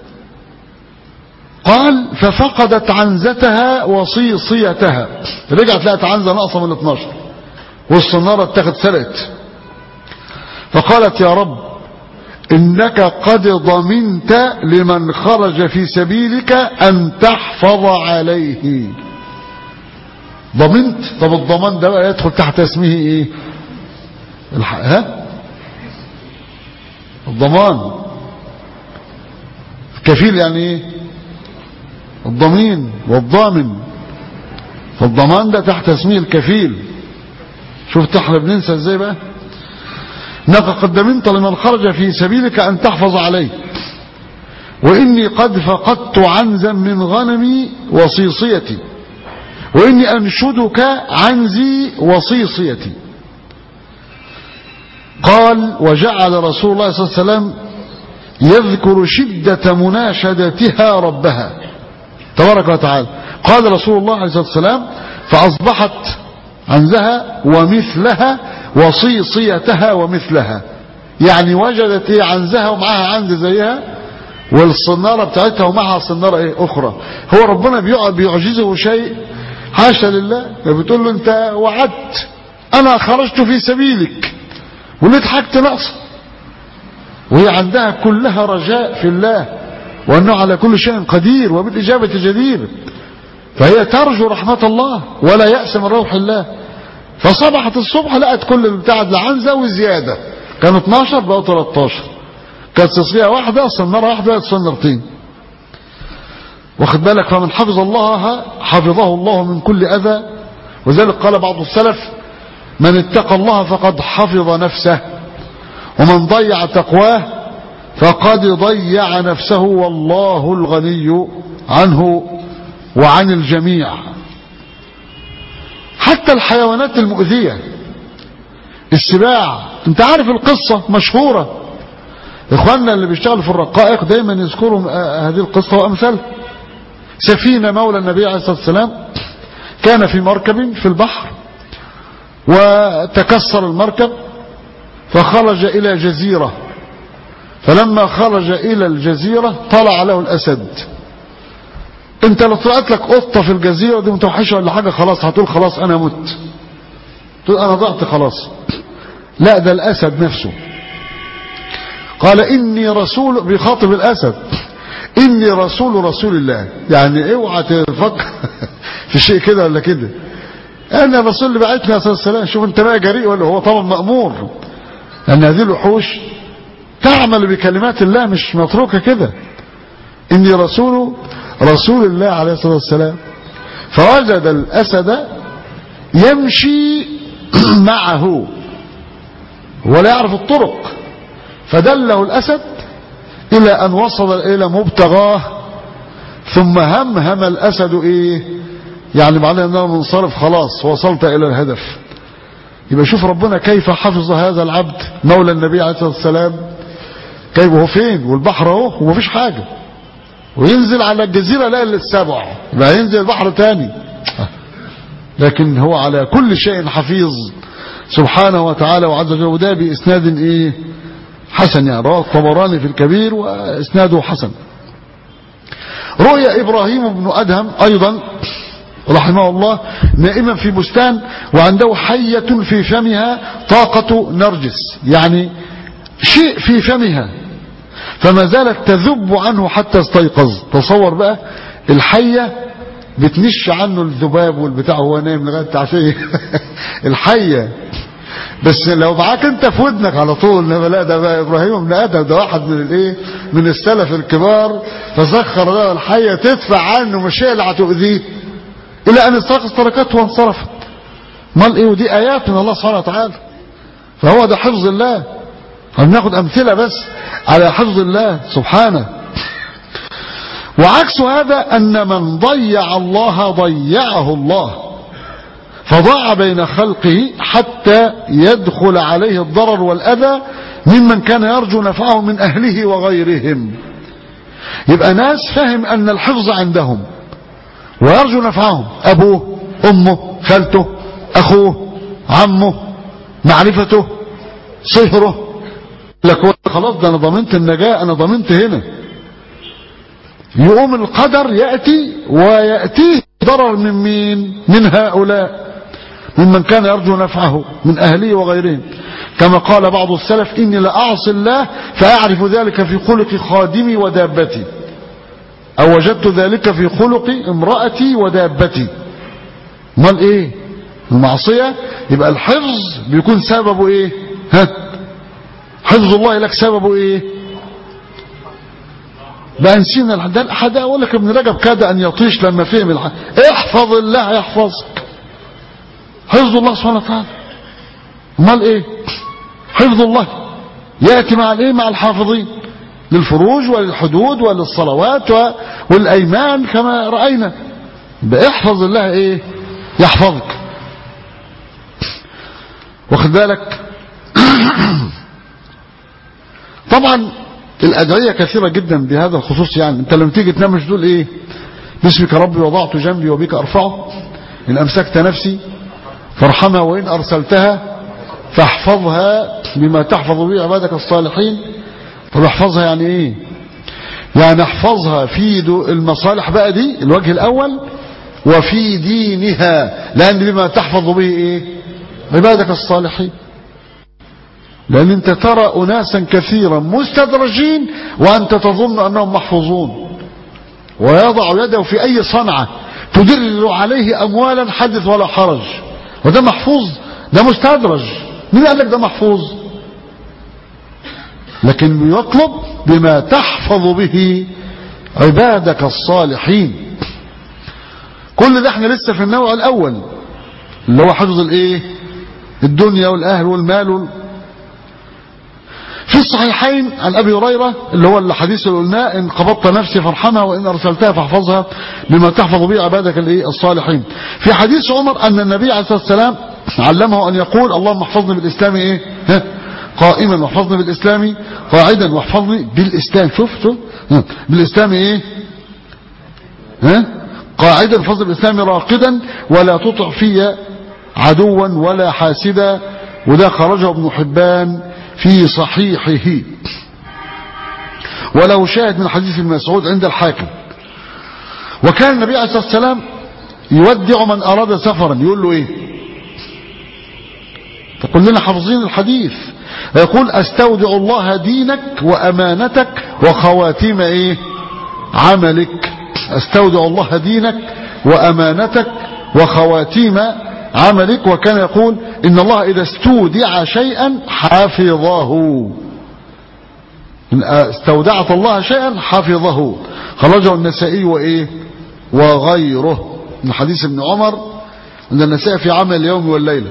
قال ففقدت عنزتها وصيصيتها رجعت لقت عنزة ناقصة من 12 والصنارة اتخذ سرقت فقالت يا رب إنك قد ضمنت لمن خرج في سبيلك أن تحفظ عليه ضمنت طب الضمان ده بقى يدخل تحت اسمه ايه الح... ها الضمان الكفيل يعني ايه الضمين والضامن فالضمان ده تحت اسمه الكفيل شفت احنا بننسى ازاي بقى انك قد ضمنت لمن خرج في سبيلك ان تحفظ عليه واني قد فقدت عنزا من غنمي وصيصيتي واني انشدك عنزي وصيصيتي قال وجعل رسول الله صلى الله عليه وسلم يذكر شدة مناشدتها ربها تبارك وتعالى قال رسول الله عليه الصلاة والسلام فأصبحت عنزها ومثلها وصيصيتها ومثلها يعني وجدت ايه عنزها ومعها عنز زيها والصنارة بتاعتها ومعها صنارة ايه اخرى هو ربنا بيعجزه شيء حاشا لله بتقول له انت وعدت انا خرجت في سبيلك ولقيت حاجتي ناقصه وهي عندها كلها رجاء في الله وانه على كل شيء قدير وبالاجابه جدير فهي ترجو رحمه الله ولا يأس من روح الله فصبحت الصبح لقت كل البتاع العنزه وزياده كانوا 12 بقوا 13 كانت تصفيه واحده صناره واحده بقت صنرتين واخد بالك فمن حفظ الله حفظه الله من كل اذى وذلك قال بعض السلف من اتقى الله فقد حفظ نفسه ومن ضيع تقواه فقد ضيع نفسه والله الغني عنه وعن الجميع حتى الحيوانات المؤذية السباع انت عارف القصة مشهورة إخواننا اللي بيشتغلوا في الرقائق دايما يذكروا آه، هذه القصة وأمثال سفينة مولى النبي عليه الصلاة والسلام كان في مركب في البحر وتكسر المركب فخرج إلى جزيرة فلما خرج إلى الجزيرة طلع له الأسد انت لو طلعت لك قطة في الجزيرة دي متوحشة ولا حاجة خلاص هتقول خلاص أنا مت تقول أنا ضعت خلاص لا ده الأسد نفسه قال إني رسول بيخاطب الأسد إني رسول رسول الله يعني اوعى تفكر في شيء كده ولا كده أنا الرسول اللي بعتني عليه الصلاة والسلام شوف أنت بقى جريء ولا هو طبعا مأمور لأن هذه الوحوش تعمل بكلمات الله مش متروكة كده إني رسول رسول الله عليه الصلاة والسلام فوجد الأسد يمشي معه ولا يعرف الطرق فدله الأسد إلى أن وصل إلى مبتغاه ثم همهم الأسد إيه يعني معناه أنه منصرف خلاص وصلت إلى الهدف يبقى شوف ربنا كيف حفظ هذا العبد مولى النبي عليه الصلاة والسلام كيف هو فين والبحر اهو ومفيش حاجة وينزل على الجزيرة لا السبع يبقى ينزل البحر تاني لكن هو على كل شيء حفيظ سبحانه وتعالى وعز وجل وده بإسناد إيه حسن يعني رواه الطبراني في الكبير وإسناده حسن رؤيا إبراهيم بن أدهم أيضا رحمه الله نائما في بستان وعنده حية في فمها طاقة نرجس يعني شيء في فمها فما زالت تذب عنه حتى استيقظ تصور بقى الحية بتنش عنه الذباب والبتاع وهو نايم لغايه عشان الحيه بس لو معاك انت في ودنك على طول انما لا ده بقى ابراهيم بن ادم ده واحد من الايه من السلف الكبار فسخر له الحيه تدفع عنه مش هي اللي هتؤذيه الى ان استيقظ تركته وانصرفت امال ايه ودي ايات من الله سبحانه وتعالى فهو ده حفظ الله هناخد امثله بس على حفظ الله سبحانه وعكس هذا أن من ضيع الله ضيعه الله فضاع بين خلقه حتى يدخل عليه الضرر والأذى ممن كان يرجو نفعه من أهله وغيرهم يبقى ناس فهم أن الحفظ عندهم ويرجو نفعهم أبوه أمه خالته أخوه عمه معرفته صهره لك خلاص ده أنا ضمنت النجاة أنا ضمنت هنا يقوم القدر يأتي ويأتيه ضرر من مين من هؤلاء ممن كان يرجو نفعه من أهله وغيرهم كما قال بعض السلف إني لأعصي الله فأعرف ذلك في خلق خادمي ودابتي أو وجدت ذلك في خلق امرأتي ودابتي امال ايه المعصية يبقى الحفظ بيكون سببه ايه ها حفظ الله لك سببه ايه بقى نسينا ده الحد اقول لك ابن رجب كاد ان يطيش لما فهم الحد احفظ الله يحفظك حفظ الله سبحانه وتعالى امال ايه حفظ الله ياتي مع الايه مع الحافظين للفروج وللحدود وللصلوات والايمان كما راينا احفظ الله ايه يحفظك واخد بالك طبعا الأدعية كثيرة جدا بهذا الخصوص يعني انت لما تيجي تنام مش تقول ايه باسمك ربي وضعت جنبي وبك ارفعه ان امسكت نفسي فارحمها وان ارسلتها فاحفظها بما تحفظ به عبادك الصالحين طب احفظها يعني ايه يعني احفظها في المصالح بقى دي الوجه الاول وفي دينها لان بما تحفظ به ايه عبادك الصالحين لأن أنت ترى أناسا كثيرا مستدرجين وأنت تظن أنهم محفوظون ويضع يده في أي صنعة تدر عليه أموالا حدث ولا حرج وده محفوظ ده مستدرج مين قال لك ده محفوظ لكن يطلب بما تحفظ به عبادك الصالحين كل ده احنا لسه في النوع الأول اللي هو حفظ الايه الدنيا والأهل والمال وال... في الصحيحين عن أبي هريرة اللي هو الحديث اللي قلناه إن قبضت نفسي فارحمها وإن أرسلتها فاحفظها بما تحفظ به عبادك الصالحين في حديث عمر أن النبي عليه الصلاة والسلام علمه أن يقول اللهم احفظني بالإسلام إيه ها قائما واحفظني بالإسلام قاعدا واحفظني بالإسلام شفتوا بالإسلام إيه ها قاعدا احفظني بالإسلام راقدا ولا تطع في عدوا ولا حاسدا وده خرجه ابن حبان في صحيحه وله شاهد من حديث ابن مسعود عند الحاكم وكان النبي عليه الصلاة والسلام يودع من أراد سفرا يقول له إيه تقول لنا حافظين الحديث يقول استودع الله دينك وأمانتك وخواتيم إيه عملك استودع الله دينك وأمانتك وخواتيم عملك وكان يقول إن الله إذا استودع شيئا حافظه استودعت الله شيئا حفظه خرجه النسائي وإيه وغيره من حديث ابن عمر أن النسائي في عمل اليوم والليلة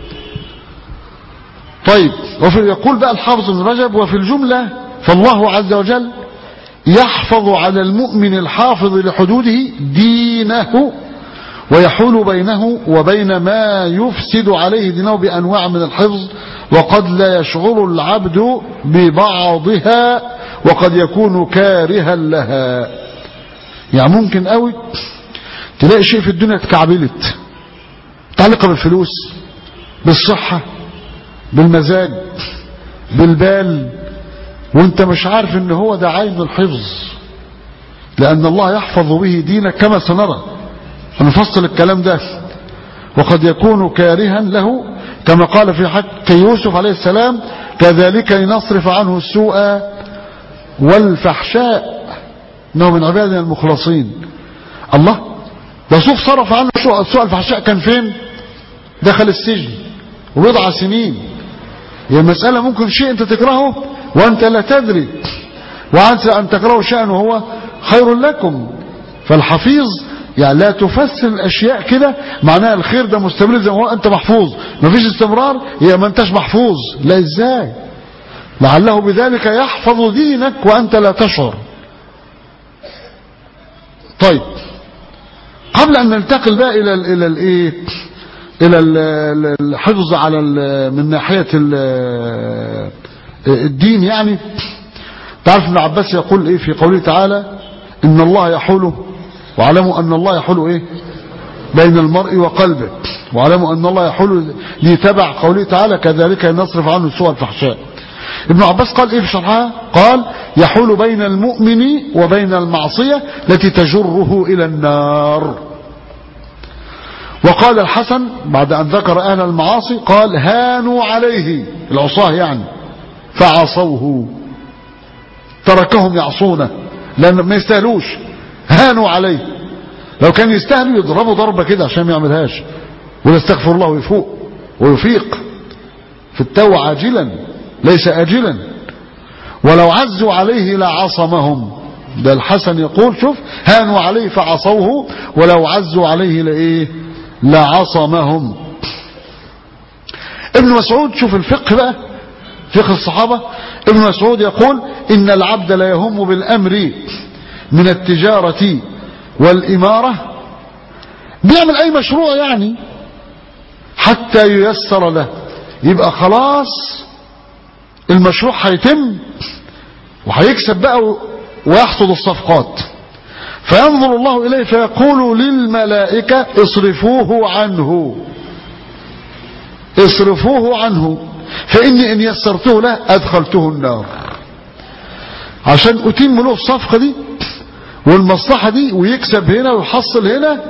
طيب وفي يقول بقى الحافظ بن رجب وفي الجملة فالله عز وجل يحفظ على المؤمن الحافظ لحدوده دينه ويحول بينه وبين ما يفسد عليه دينه بأنواع من الحفظ وقد لا يشعر العبد ببعضها وقد يكون كارها لها يعني ممكن قوي تلاقي شيء في الدنيا اتكعبلت متعلقة بالفلوس بالصحة بالمزاج بالبال وانت مش عارف ان هو ده عين الحفظ لان الله يحفظ به دينك كما سنرى هنفصل الكلام ده وقد يكون كارها له كما قال في حق يوسف عليه السلام كذلك لنصرف عنه السوء والفحشاء انه من عبادنا المخلصين الله ده يوسف صرف عنه السوء الفحشاء كان فين دخل السجن وبضع سنين هي المسألة ممكن شيء انت تكرهه وانت لا تدري وعنسى ان تكرهوا شيئا وهو خير لكم فالحفيظ يعني لا تفسر الاشياء كده معناها الخير ده مستمر زي ما هو انت محفوظ مفيش استمرار هي ما انتش محفوظ لا ازاي لعله بذلك يحفظ دينك وانت لا تشعر طيب قبل ان ننتقل بقى الى ال الى الايه الى ال الحفظ على من ناحيه الدين يعني تعرف ابن عباس يقول ايه في قوله تعالى ان الله يحول واعلموا ان الله يحول ايه بين المرء وقلبه واعلموا ان الله يحول ليتبع قوله تعالى كذلك نصرف عنه سوء الفحشاء ابن عباس قال ايه في شرحها قال يحول بين المؤمن وبين المعصية التي تجره الى النار وقال الحسن بعد ان ذكر اهل المعاصي قال هانوا عليه العصاه يعني فعصوه تركهم يعصونه لان ما يستاهلوش هانوا عليه لو كان يستاهلوا يضربوا ضربة كده عشان ما يعملهاش ويستغفر الله ويفوق ويفيق في التو عاجلا ليس آجلا ولو عزوا عليه لعصمهم ده الحسن يقول شوف هانوا عليه فعصوه ولو عزوا عليه لإيه لعصمهم ابن مسعود شوف الفقه بقى فقه الصحابة ابن مسعود يقول إن العبد لا يهم بالأمر من التجارة والإمارة بيعمل أي مشروع يعني حتى ييسر له يبقى خلاص المشروع هيتم وهيكسب بقى ويحصد الصفقات فينظر الله إليه فيقول للملائكة اصرفوه عنه اصرفوه عنه فإني إن يسرته له أدخلته النار عشان أتم له الصفقة دي والمصلحة دي ويكسب هنا ويحصل هنا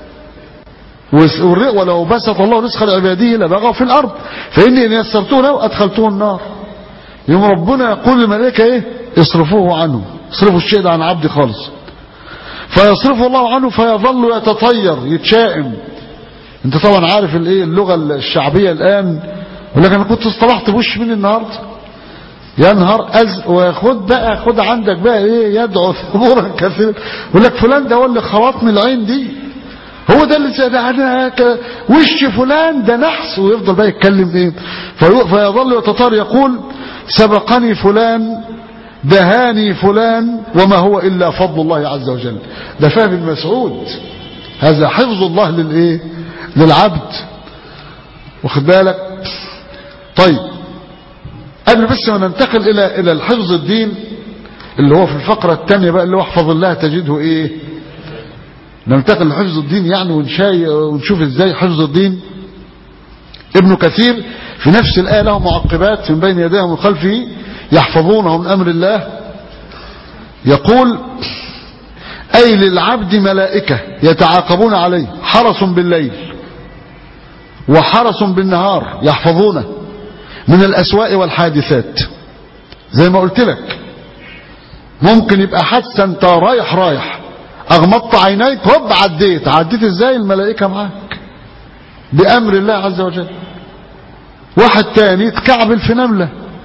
ولو بسط الله رزق لعباده لبغوا في الأرض فإني إن يسرته له أدخلته النار يوم ربنا يقول للملائكة إيه اصرفوه عنه اصرفوا الشيء ده عن عبدي خالص فيصرفه الله عنه فيظل يتطير يتشائم انت طبعا عارف الايه اللغة الشعبية الآن يقول لك انا كنت اصطلحت بوش من النهارده يا نهار أز وخد بقى خد عندك بقى ايه يدعو ثبورا كثيرا يقول لك فلان ده هو اللي خواطني العين دي هو ده اللي انا وش فلان ده نحس ويفضل بقى يتكلم ايه فيظل يتطار يقول سبقني فلان دهاني فلان وما هو إلا فضل الله عز وجل ده فهم المسعود هذا حفظ الله للايه للعبد واخد بالك طيب قبل بس ما ننتقل الى الى الحفظ الدين اللي هو في الفقرة الثانية بقى اللي هو احفظ الله تجده ايه ننتقل لحفظ الدين يعني ونشاي ونشوف ازاي حفظ الدين ابن كثير في نفس الآية له معقبات من بين يديه ومن خلفه يحفظونه من أمر الله يقول أي للعبد ملائكة يتعاقبون عليه حرس بالليل وحرس بالنهار يحفظونه من الأسواء والحادثات زي ما قلت لك ممكن يبقى حادثة انت رايح رايح اغمضت عينيك هوب عديت عديت ازاي الملائكة معاك بأمر الله عز وجل واحد تاني اتكعبل في نملة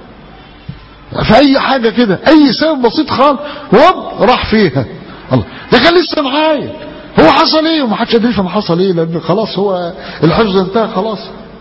في اي حاجة كده اي سبب بسيط خالص هوب راح فيها الله ده كان لسه معايا هو حصل ايه وما حدش قادر يفهم حصل ايه لان خلاص هو الحفظ انتهى خلاص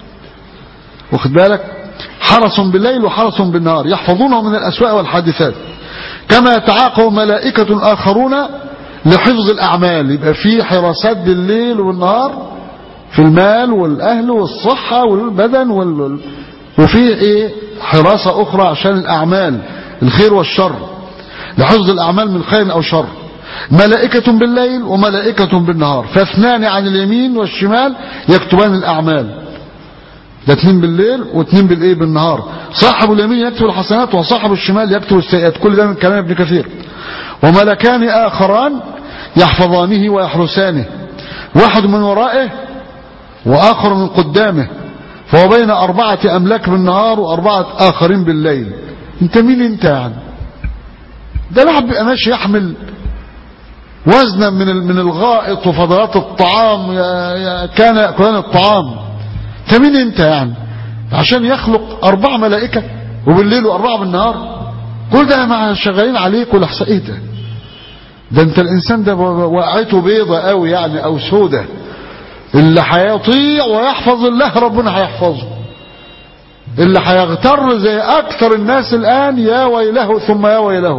واخد بالك حرس بالليل وحرس بالنهار يحفظونه من الاسواء والحادثات كما يتعاقب ملائكة آخرون لحفظ الأعمال يبقى في حراسات بالليل والنهار في المال والأهل والصحة والبدن وال... وفي إيه حراسة أخرى عشان الأعمال الخير والشر لحفظ الأعمال من خير أو شر ملائكة بالليل وملائكة بالنهار فاثنان عن اليمين والشمال يكتبان الأعمال ده اتنين بالليل واتنين بالايه بالنهار صاحب اليمين يكتب الحسنات وصاحب الشمال يكتب السيئات كل ده من كلام ابن كثير وملكان آخران يحفظانه ويحرسانه واحد من ورائه وآخر من قدامه فهو بين أربعة أملاك بالنهار وأربعة آخرين بالليل انت مين انت يعني ده الواحد بيبقى ماشي يحمل وزنا من من الغائط وفضلات الطعام يا يا كان يأكلان الطعام انت مين انت يعني عشان يخلق أربع ملائكة وبالليل وأربعة بالنهار كل ده مع شغالين عليك والأحساء ايه ده ده انت الإنسان ده وقعته بيضة قوي يعني أو سودة اللي هيطيع ويحفظ الله ربنا هيحفظه اللي هيغتر زي أكثر الناس الآن يا ويله ثم يا ويله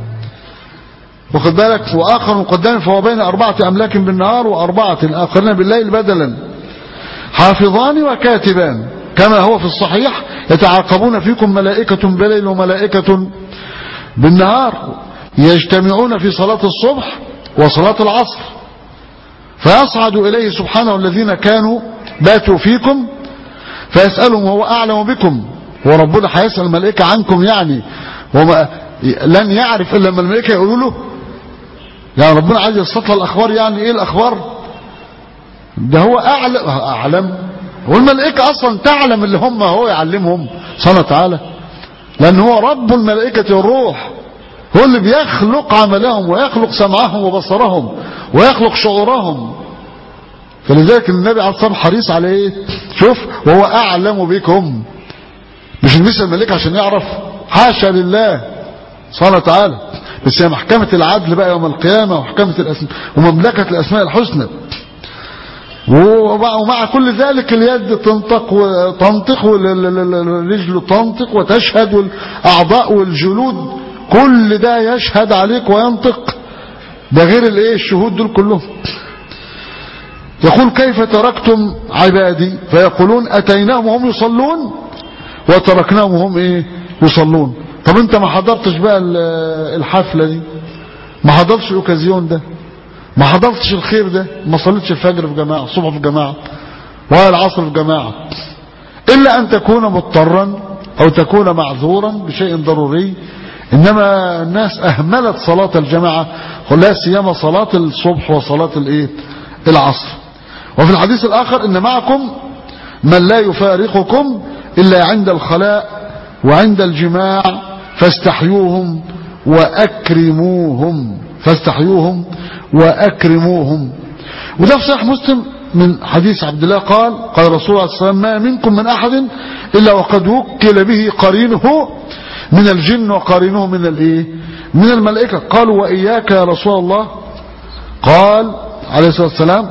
واخد بالك وآخر من قدام فهو بين أربعة أملاك بالنهار وأربعة آخرين بالليل بدلا حافظان وكاتبان كما هو في الصحيح يتعاقبون فيكم ملائكة بالليل وملائكة بالنهار يجتمعون في صلاة الصبح وصلاة العصر فيصعد إليه سبحانه الذين كانوا باتوا فيكم فيسألهم وهو أعلم بكم وربنا هيسأل الملائكة عنكم يعني وما لن يعرف إلا لما الملائكة يقولوا له يعني ربنا عايز يستطلع الأخبار يعني إيه الأخبار ده هو أعلم, أعلم والملائكة أصلا تعلم اللي هم هو يعلمهم سبحانه وتعالى لأن هو رب الملائكة والروح هو اللي بيخلق عملهم ويخلق سمعهم وبصرهم ويخلق شعورهم فلذلك النبي عليه الصلاة حريص على ايه شوف وهو أعلم بكم مش نسأل الملائكة عشان يعرف حاشا لله سبحانه وتعالى بس هي محكمة العدل بقى يوم القيامة ومحكمة الأسماء ومملكة الأسماء الحسنى ومع كل ذلك اليد تنطق وتنطق والرجل تنطق وتشهد والأعضاء والجلود كل ده يشهد عليك وينطق ده غير الايه الشهود دول كلهم يقول كيف تركتم عبادي فيقولون أتيناهم وهم يصلون وتركناهم وهم ايه يصلون طب انت ما حضرتش بقى الحفلة دي ما حضرتش الاوكازيون ده ما حضرتش الخير ده ما صليتش الفجر في جماعة الصبح في جماعة ولا العصر في جماعة إلا أن تكون مضطرا أو تكون معذورا بشيء ضروري إنما الناس أهملت صلاة الجماعة لا سيما صلاة الصبح وصلاة الإيه العصر وفي الحديث الآخر إن معكم من لا يفارقكم إلا عند الخلاء وعند الجماع فاستحيوهم وأكرموهم فاستحيوهم وأكرموهم وده في صحيح مسلم من حديث عبد الله قال قال رسول الله صلى الله عليه وسلم ما منكم من أحد إلا وقد وكل به قرينه من الجن وقرينه من الايه من الملائكة قالوا وإياك يا رسول الله قال عليه الصلاة والسلام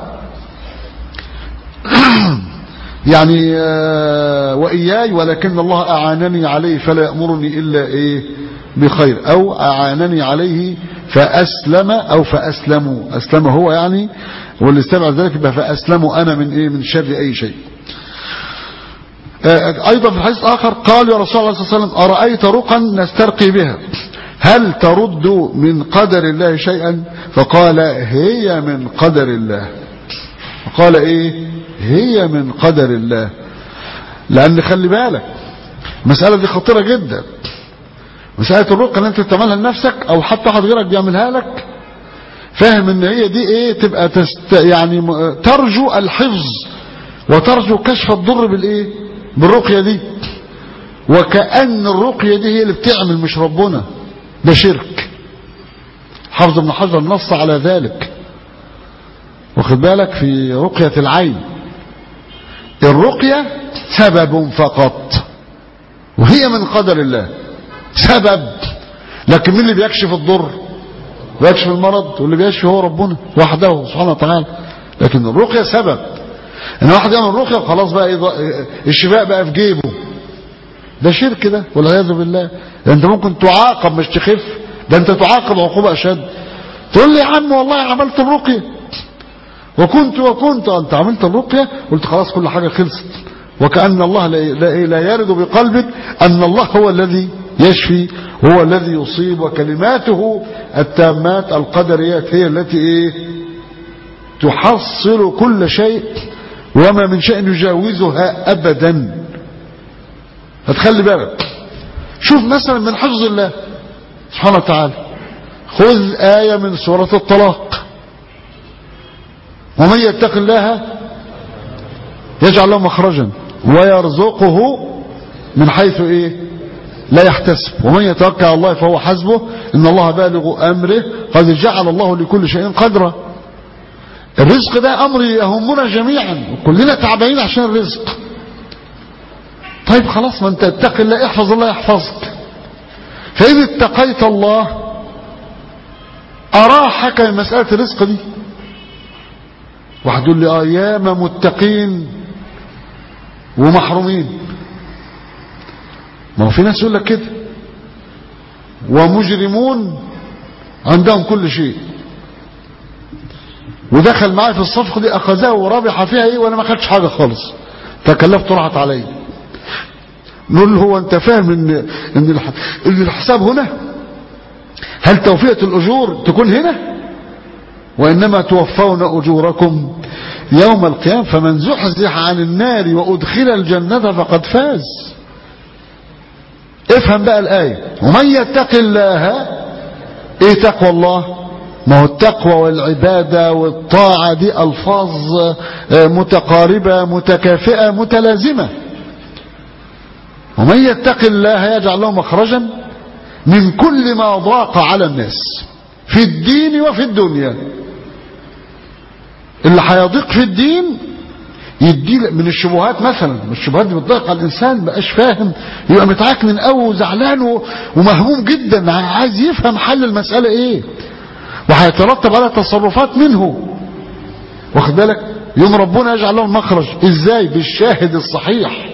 يعني وإياي ولكن الله أعانني عليه فلا يأمرني إلا إيه بخير أو أعانني عليه فأسلم أو فأسلموا أسلم هو يعني واللي استبعد ذلك يبقى فأسلموا أنا من إيه من شر أي شيء آه، أيضا في الحديث آخر قال يا رسول الله صلى الله عليه وسلم أرأيت رقا نسترقي بها هل ترد من قدر الله شيئا فقال هي من قدر الله فقال ايه هي من قدر الله لأن خلي بالك المسألة دي خطيرة جدا مسألة الرقة اللي انت تعملها لنفسك او حتى واحد غيرك بيعملها لك فاهم ان هي دي ايه تبقى تست يعني م- ترجو الحفظ وترجو كشف الضر بالايه بالرقية دي وكأن الرقية دي هي اللي بتعمل مش ربنا ده شرك حافظ ابن حجر نص على ذلك واخد بالك في رقية العين الرقية سبب فقط وهي من قدر الله سبب لكن مين اللي بيكشف الضر بيكشف المرض واللي بيشفي هو ربنا وحده سبحانه وتعالى لكن الرقية سبب ان واحد يعمل رقية وخلاص بقى إيه الشفاء بقى في جيبه ده شرك ده والعياذ بالله ده انت ممكن تعاقب مش تخف ده انت تعاقب عقوبة اشد تقول لي يا عم والله عملت الرقية وكنت وكنت انت عملت الرقية قلت خلاص كل حاجة خلصت وكأن الله لا, لا, لا يرد بقلبك أن الله هو الذي يشفي هو الذي يصيب وكلماته التامات القدريات هي التي ايه تحصل كل شيء وما من شيء يجاوزها أبدا هتخلي بالك شوف مثلا من حفظ الله سبحانه وتعالى خذ آية من سورة الطلاق ومن يتق الله يجعل له مخرجا ويرزقه من حيث ايه لا يحتسب ومن يتوكل على الله فهو حسبه ان الله بالغ امره قد جعل الله لكل شيء قدرا الرزق ده امر يهمنا جميعا وكلنا تعبانين عشان الرزق طيب خلاص ما انت اتق الله احفظ الله يحفظك فإن اتقيت الله أراحك من مسألة الرزق دي واحد يقول لي اه ياما متقين ومحرومين ما هو في ناس يقول لك كده ومجرمون عندهم كل شيء ودخل معي في الصفقة دي أخذها ورابح فيها ايه وانا ما خدش حاجة خالص تكلفت راحت علي نقول له هو انت فاهم ان ان الح- ان الحساب هنا هل توفية الاجور تكون هنا وانما توفون اجوركم يوم القيامة فمن زحزح عن النار وادخل الجنة فقد فاز افهم بقى الآية ومن يتق الله ايه تقوى الله ما هو التقوى والعبادة والطاعة دي ألفاظ آه، متقاربة متكافئة متلازمة ومن يتق الله يجعل له مخرجا من كل ما ضاق على الناس في الدين وفي الدنيا اللي هيضيق في الدين يدي من الشبهات مثلا الشبهات دي بتضيق على الانسان بقاش فاهم يبقى متعكنن قوي وزعلان و- ومهموم جدا عايز يفهم حل المساله ايه وهيترتب على تصرفات منه واخد بالك يوم ربنا يجعل لهم مخرج ازاي بالشاهد الصحيح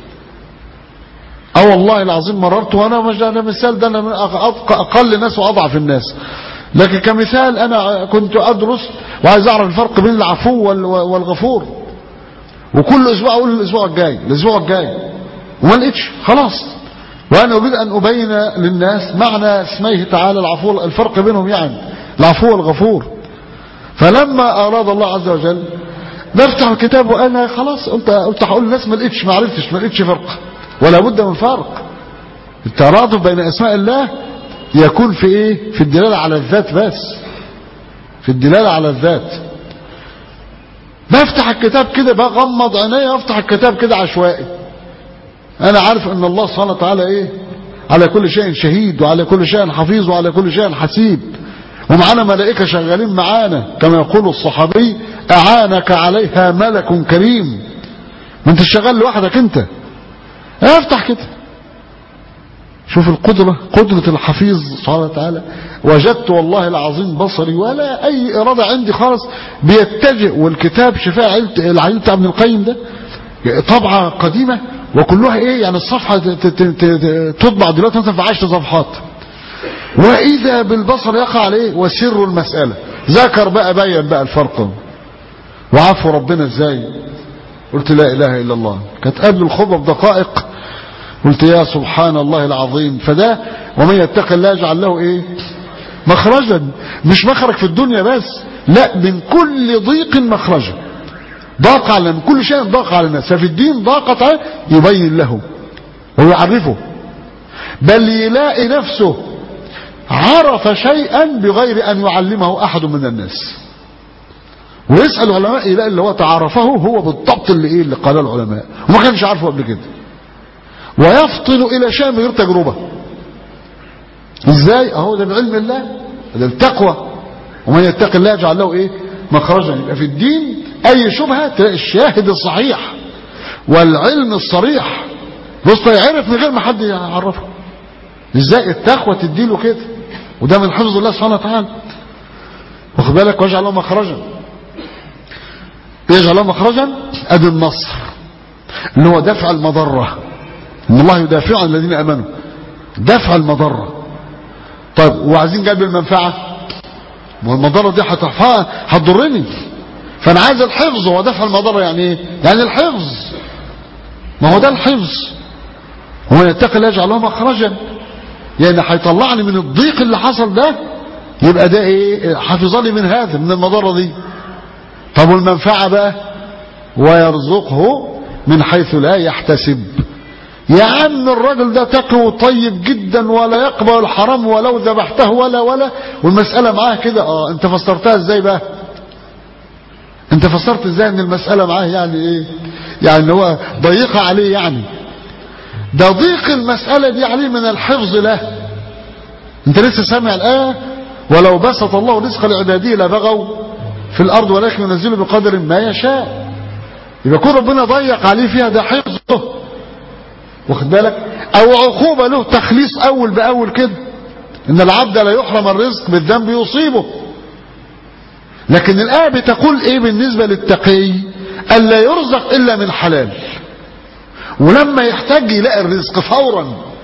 اه والله العظيم مررت وانا مش انا مثال ده انا من أق- اقل الناس واضعف الناس لكن كمثال انا كنت ادرس وعايز اعرف الفرق بين العفو وال- والغفور وكل اسبوع اقول الاسبوع الجاي الاسبوع الجاي وما لقيتش خلاص وانا اريد ان ابين للناس معنى اسميه تعالى العفو الفرق بينهم يعني العفو والغفور فلما اراد الله عز وجل نفتح الكتاب وانا خلاص قلت قلت هقول للناس ما لقيتش ما عرفتش ما لقيتش فرق ولا بد من فرق الترادف بين اسماء الله يكون في ايه في الدلاله على الذات بس في الدلاله على الذات بفتح الكتاب كده بغمض عيني وافتح الكتاب كده عشوائي انا عارف ان الله سبحانه وتعالى ايه على كل شيء شهيد وعلى كل شيء حفيظ وعلى كل شيء حسيب ومعانا ملائكة شغالين معانا كما يقول الصحابي أعانك عليها ملك كريم ما انت شغال لوحدك انت افتح كده شوف القدرة قدرة الحفيظ سبحانه وتعالى وجدت والله العظيم بصري ولا أي إرادة عندي خالص بيتجه والكتاب شفاء عيلة العيلة بتاع ابن القيم ده طبعة قديمة وكلها ايه يعني الصفحة ت- ت- ت- تطبع دلوقتي مثلا في عشر صفحات وإذا بالبصر يقع عليه وسر المسألة ذكر بقى بين بقى الفرق وعفو ربنا ازاي قلت لا إله إلا الله كانت قبل الخطبة بدقائق قلت يا سبحان الله العظيم فده ومن يتق الله يجعل له ايه مخرجا مش مخرج في الدنيا بس لا من كل ضيق مخرجا ضاق على من كل شيء ضاق على الناس ففي الدين ضاقت عليه يبين له ويعرفه بل يلاقي نفسه عرف شيئا بغير أن يعلمه أحد من الناس ويسأل العلماء يلاقي اللي هو تعرفه هو بالضبط اللي ايه اللي قاله العلماء وما كانش عارفه قبل كده ويفطن الى شيء من غير تجربه ازاي اهو ده بعلم الله ده التقوى ومن يتق الله يجعل له ايه مخرجا يبقى في الدين اي شبهه تلاقي الشاهد الصحيح والعلم الصريح بص يعرف من غير ما حد يعرفه ازاي التقوى تديله كده وده من حفظ الله سبحانه وتعالى واخد بالك واجعل له مخرجا يجعل له مخرجا ادي النصر اللي هو دفع المضره ان الله يدافع عن الذين امنوا دفع المضره طيب وعايزين جلب المنفعه ما المضره دي هتضرني فانا عايز الحفظ هو دفع المضره يعني ايه يعني الحفظ ما هو ده الحفظ هو يتقي الله يجعل له مخرجا يعني هيطلعني من الضيق اللي حصل ده يبقى ده ايه حافظني من هذا من المضره دي طب والمنفعه بقى ويرزقه من حيث لا يحتسب يا عم الراجل ده تقي طيب جدا ولا يقبل الحرام ولو ذبحته ولا ولا والمسألة معاه كده اه انت فسرتها ازاي بقى انت فسرت ازاي ان المسألة معاه يعني ايه يعني هو ضيقة عليه يعني ده ضيق المسألة دي عليه من الحفظ له انت لسه سامع الآية ولو بسط الله رزق لعباده لبغوا في الأرض ولكن ينزله بقدر ما يشاء يبقى كون ربنا ضيق عليه فيها ده حفظه واخد بالك او عقوبة له تخليص اول باول كده ان العبد لا يحرم الرزق بالذنب يصيبه لكن الآية بتقول ايه بالنسبة للتقي الا يرزق الا من حلال ولما يحتاج يلاقي الرزق فورا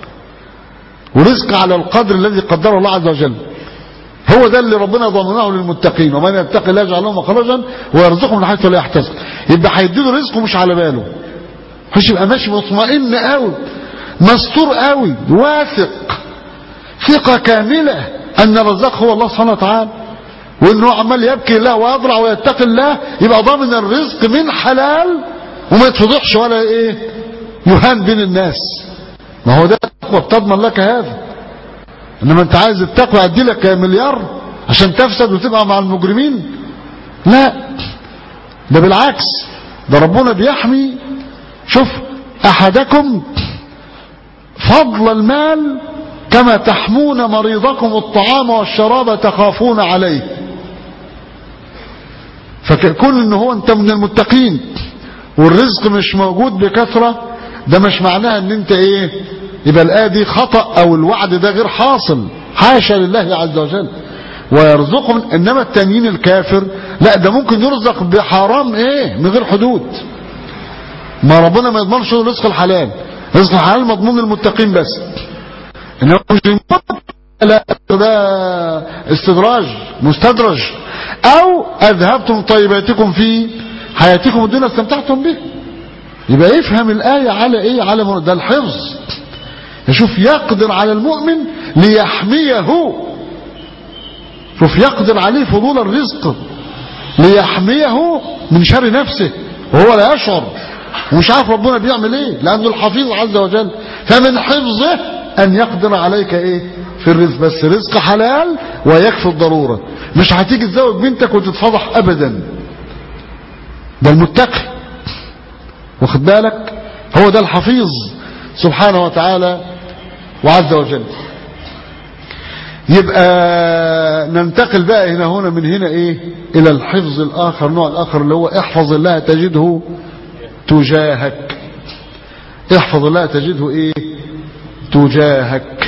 ورزق على القدر الذي قدره الله عز وجل هو ده اللي ربنا ضمنه للمتقين ومن يتقي الله يجعل له مخرجا ويرزقه من حيث لا يحتسب يبقى هيديله رزقه مش على باله مش يبقى ماشي مطمئن قوي مستور قوي واثق ثقة كاملة ان الرزاق هو الله سبحانه وتعالى وانه عمال يبكي الله ويضرع ويتقي الله يبقى ضامن الرزق من حلال وما يتفضحش ولا ايه يهان بين الناس ما هو ده التقوى بتضمن لك هذا انما انت عايز التقوى ادي لك مليار عشان تفسد وتبقى مع المجرمين لا ده بالعكس ده ربنا بيحمي شوف احدكم فضل المال كما تحمون مريضكم الطعام والشراب تخافون عليه فكون ان هو انت من المتقين والرزق مش موجود بكثرة ده مش معناها ان انت ايه يبقى الآية دي خطأ او الوعد ده غير حاصل حاشا لله عز وجل ويرزقهم انما التانيين الكافر لا ده ممكن يرزق بحرام ايه من غير حدود ما ربنا ما يضمنش رزق الحلال رزق الحلال مضمون للمتقين بس انما مش لا ده استدراج مستدرج او اذهبتم طيباتكم في حياتكم الدنيا استمتعتم به يبقى يفهم الآية على ايه على ده الحفظ يشوف يقدر على المؤمن ليحميه شوف يقدر عليه فضول الرزق ليحميه من شر نفسه وهو لا يشعر ومش عارف ربنا بيعمل ايه لانه الحفيظ عز وجل فمن حفظه ان يقدر عليك ايه في الرزق بس رزق حلال ويكفي الضرورة مش هتيجي تزوج بنتك وتتفضح ابدا ده المتقي واخد بالك هو ده الحفيظ سبحانه وتعالى وعز وجل يبقى ننتقل بقى هنا هنا من هنا ايه الى الحفظ الاخر نوع الاخر اللي هو احفظ الله تجده تجاهك احفظ الله تجده ايه تجاهك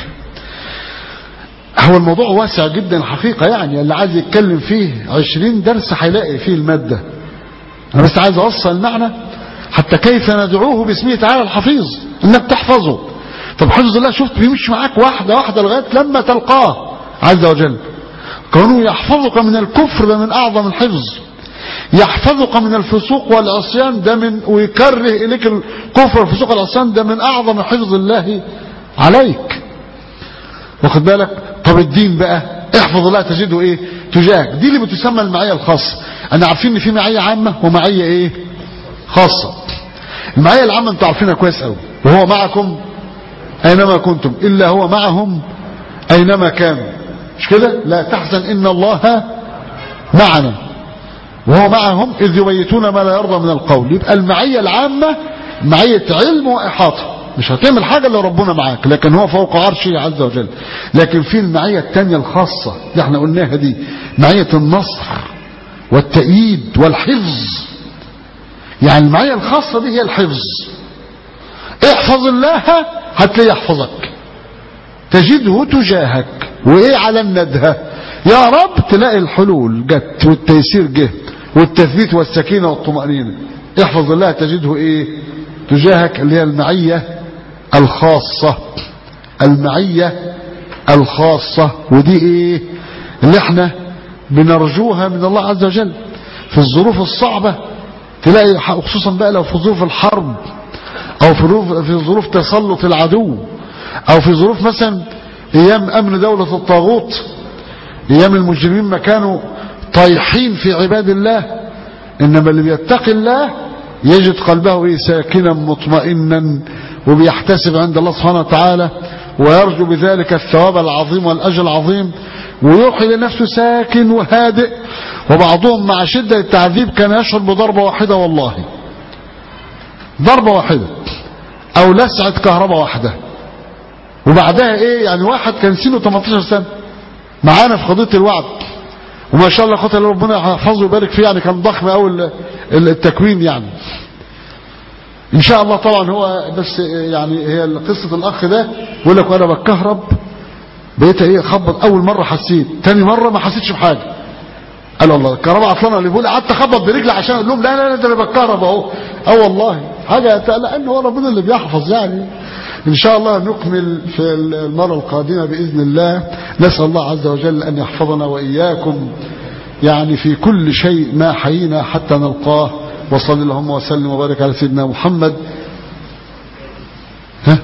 هو الموضوع واسع جدا الحقيقة يعني اللي عايز يتكلم فيه عشرين درس هيلاقي فيه المادة انا بس عايز اوصل المعنى حتى كيف ندعوه باسمه تعالى الحفيظ انك تحفظه طب حفظ الله شفت بيمشي معاك واحدة واحدة لغاية لما تلقاه عز وجل كونه يحفظك من الكفر ده من اعظم الحفظ يحفظك من الفسوق والعصيان ده من ويكره إليك الكفر والفسوق والعصيان ده من أعظم حفظ الله عليك واخد بالك طب الدين بقى احفظ الله تجده ايه تجاهك دي اللي بتسمى المعية الخاصة انا عارفين ان في معية عامة ومعية ايه خاصة المعية العامة انتوا عارفينها كويس قوي وهو معكم اينما كنتم الا هو معهم اينما كانوا مش كده لا تحزن ان الله معنا وهو معهم اذ يبيتون ما لا يرضى من القول يبقى المعية العامة معية علم واحاطة مش هتعمل حاجة الا ربنا معاك لكن هو فوق عرشه عز وجل لكن في المعية التانية الخاصة اللي احنا قلناها دي معية النصر والتأييد والحفظ يعني المعية الخاصة دي هي الحفظ احفظ الله هتلاقيه يحفظك تجده تجاهك وايه على الندهة يا رب تلاقي الحلول جت والتيسير جه والتثبيت والسكينة والطمأنينة احفظ الله تجده ايه تجاهك اللي هي المعية الخاصة المعية الخاصة ودي ايه اللي احنا بنرجوها من الله عز وجل في الظروف الصعبة تلاقي خصوصا بقى لو في ظروف الحرب او في ظروف في ظروف تسلط العدو او في ظروف مثلا ايام امن دولة الطاغوت ايام المجرمين ما كانوا طايحين في عباد الله انما اللي بيتقي الله يجد قلبه إيه ساكنا مطمئنا وبيحتسب عند الله سبحانه وتعالى ويرجو بذلك الثواب العظيم والأجر العظيم ويوحي لنفسه ساكن وهادئ وبعضهم مع شدة التعذيب كان يشعر بضربة واحدة والله ضربة واحدة أو لسعة كهرباء واحدة وبعدها إيه يعني واحد كان سنه 18 سنة معانا في قضية الوعد وما شاء الله خاطر ربنا يحفظه ويبارك فيه يعني كان ضخم قوي التكوين يعني ان شاء الله طبعا هو بس يعني هي قصة الاخ ده يقول لك وانا بتكهرب بقيت ايه خبط اول مرة حسيت تاني مرة ما حسيتش بحاجة قال الله الكهرباء عطلانه اللي بيقول قعدت اخبط برجلي عشان اقول لهم لا لا لا ده انا بتكهرب اهو اه والله حاجه لان هو ربنا اللي بيحفظ يعني ان شاء الله نكمل في المره القادمه باذن الله نسال الله عز وجل ان يحفظنا واياكم يعني في كل شيء ما حيينا حتى نلقاه وصل اللهم وسلم وبارك على سيدنا محمد ها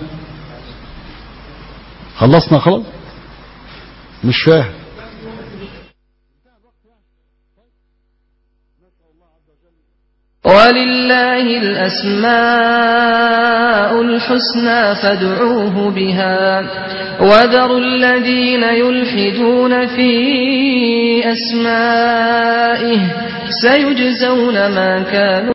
خلصنا خلاص مش فاهم ولله الأسماء الحسنى فادعوه بها وذروا الذين يلحدون في أسمائه سيجزون ما كانوا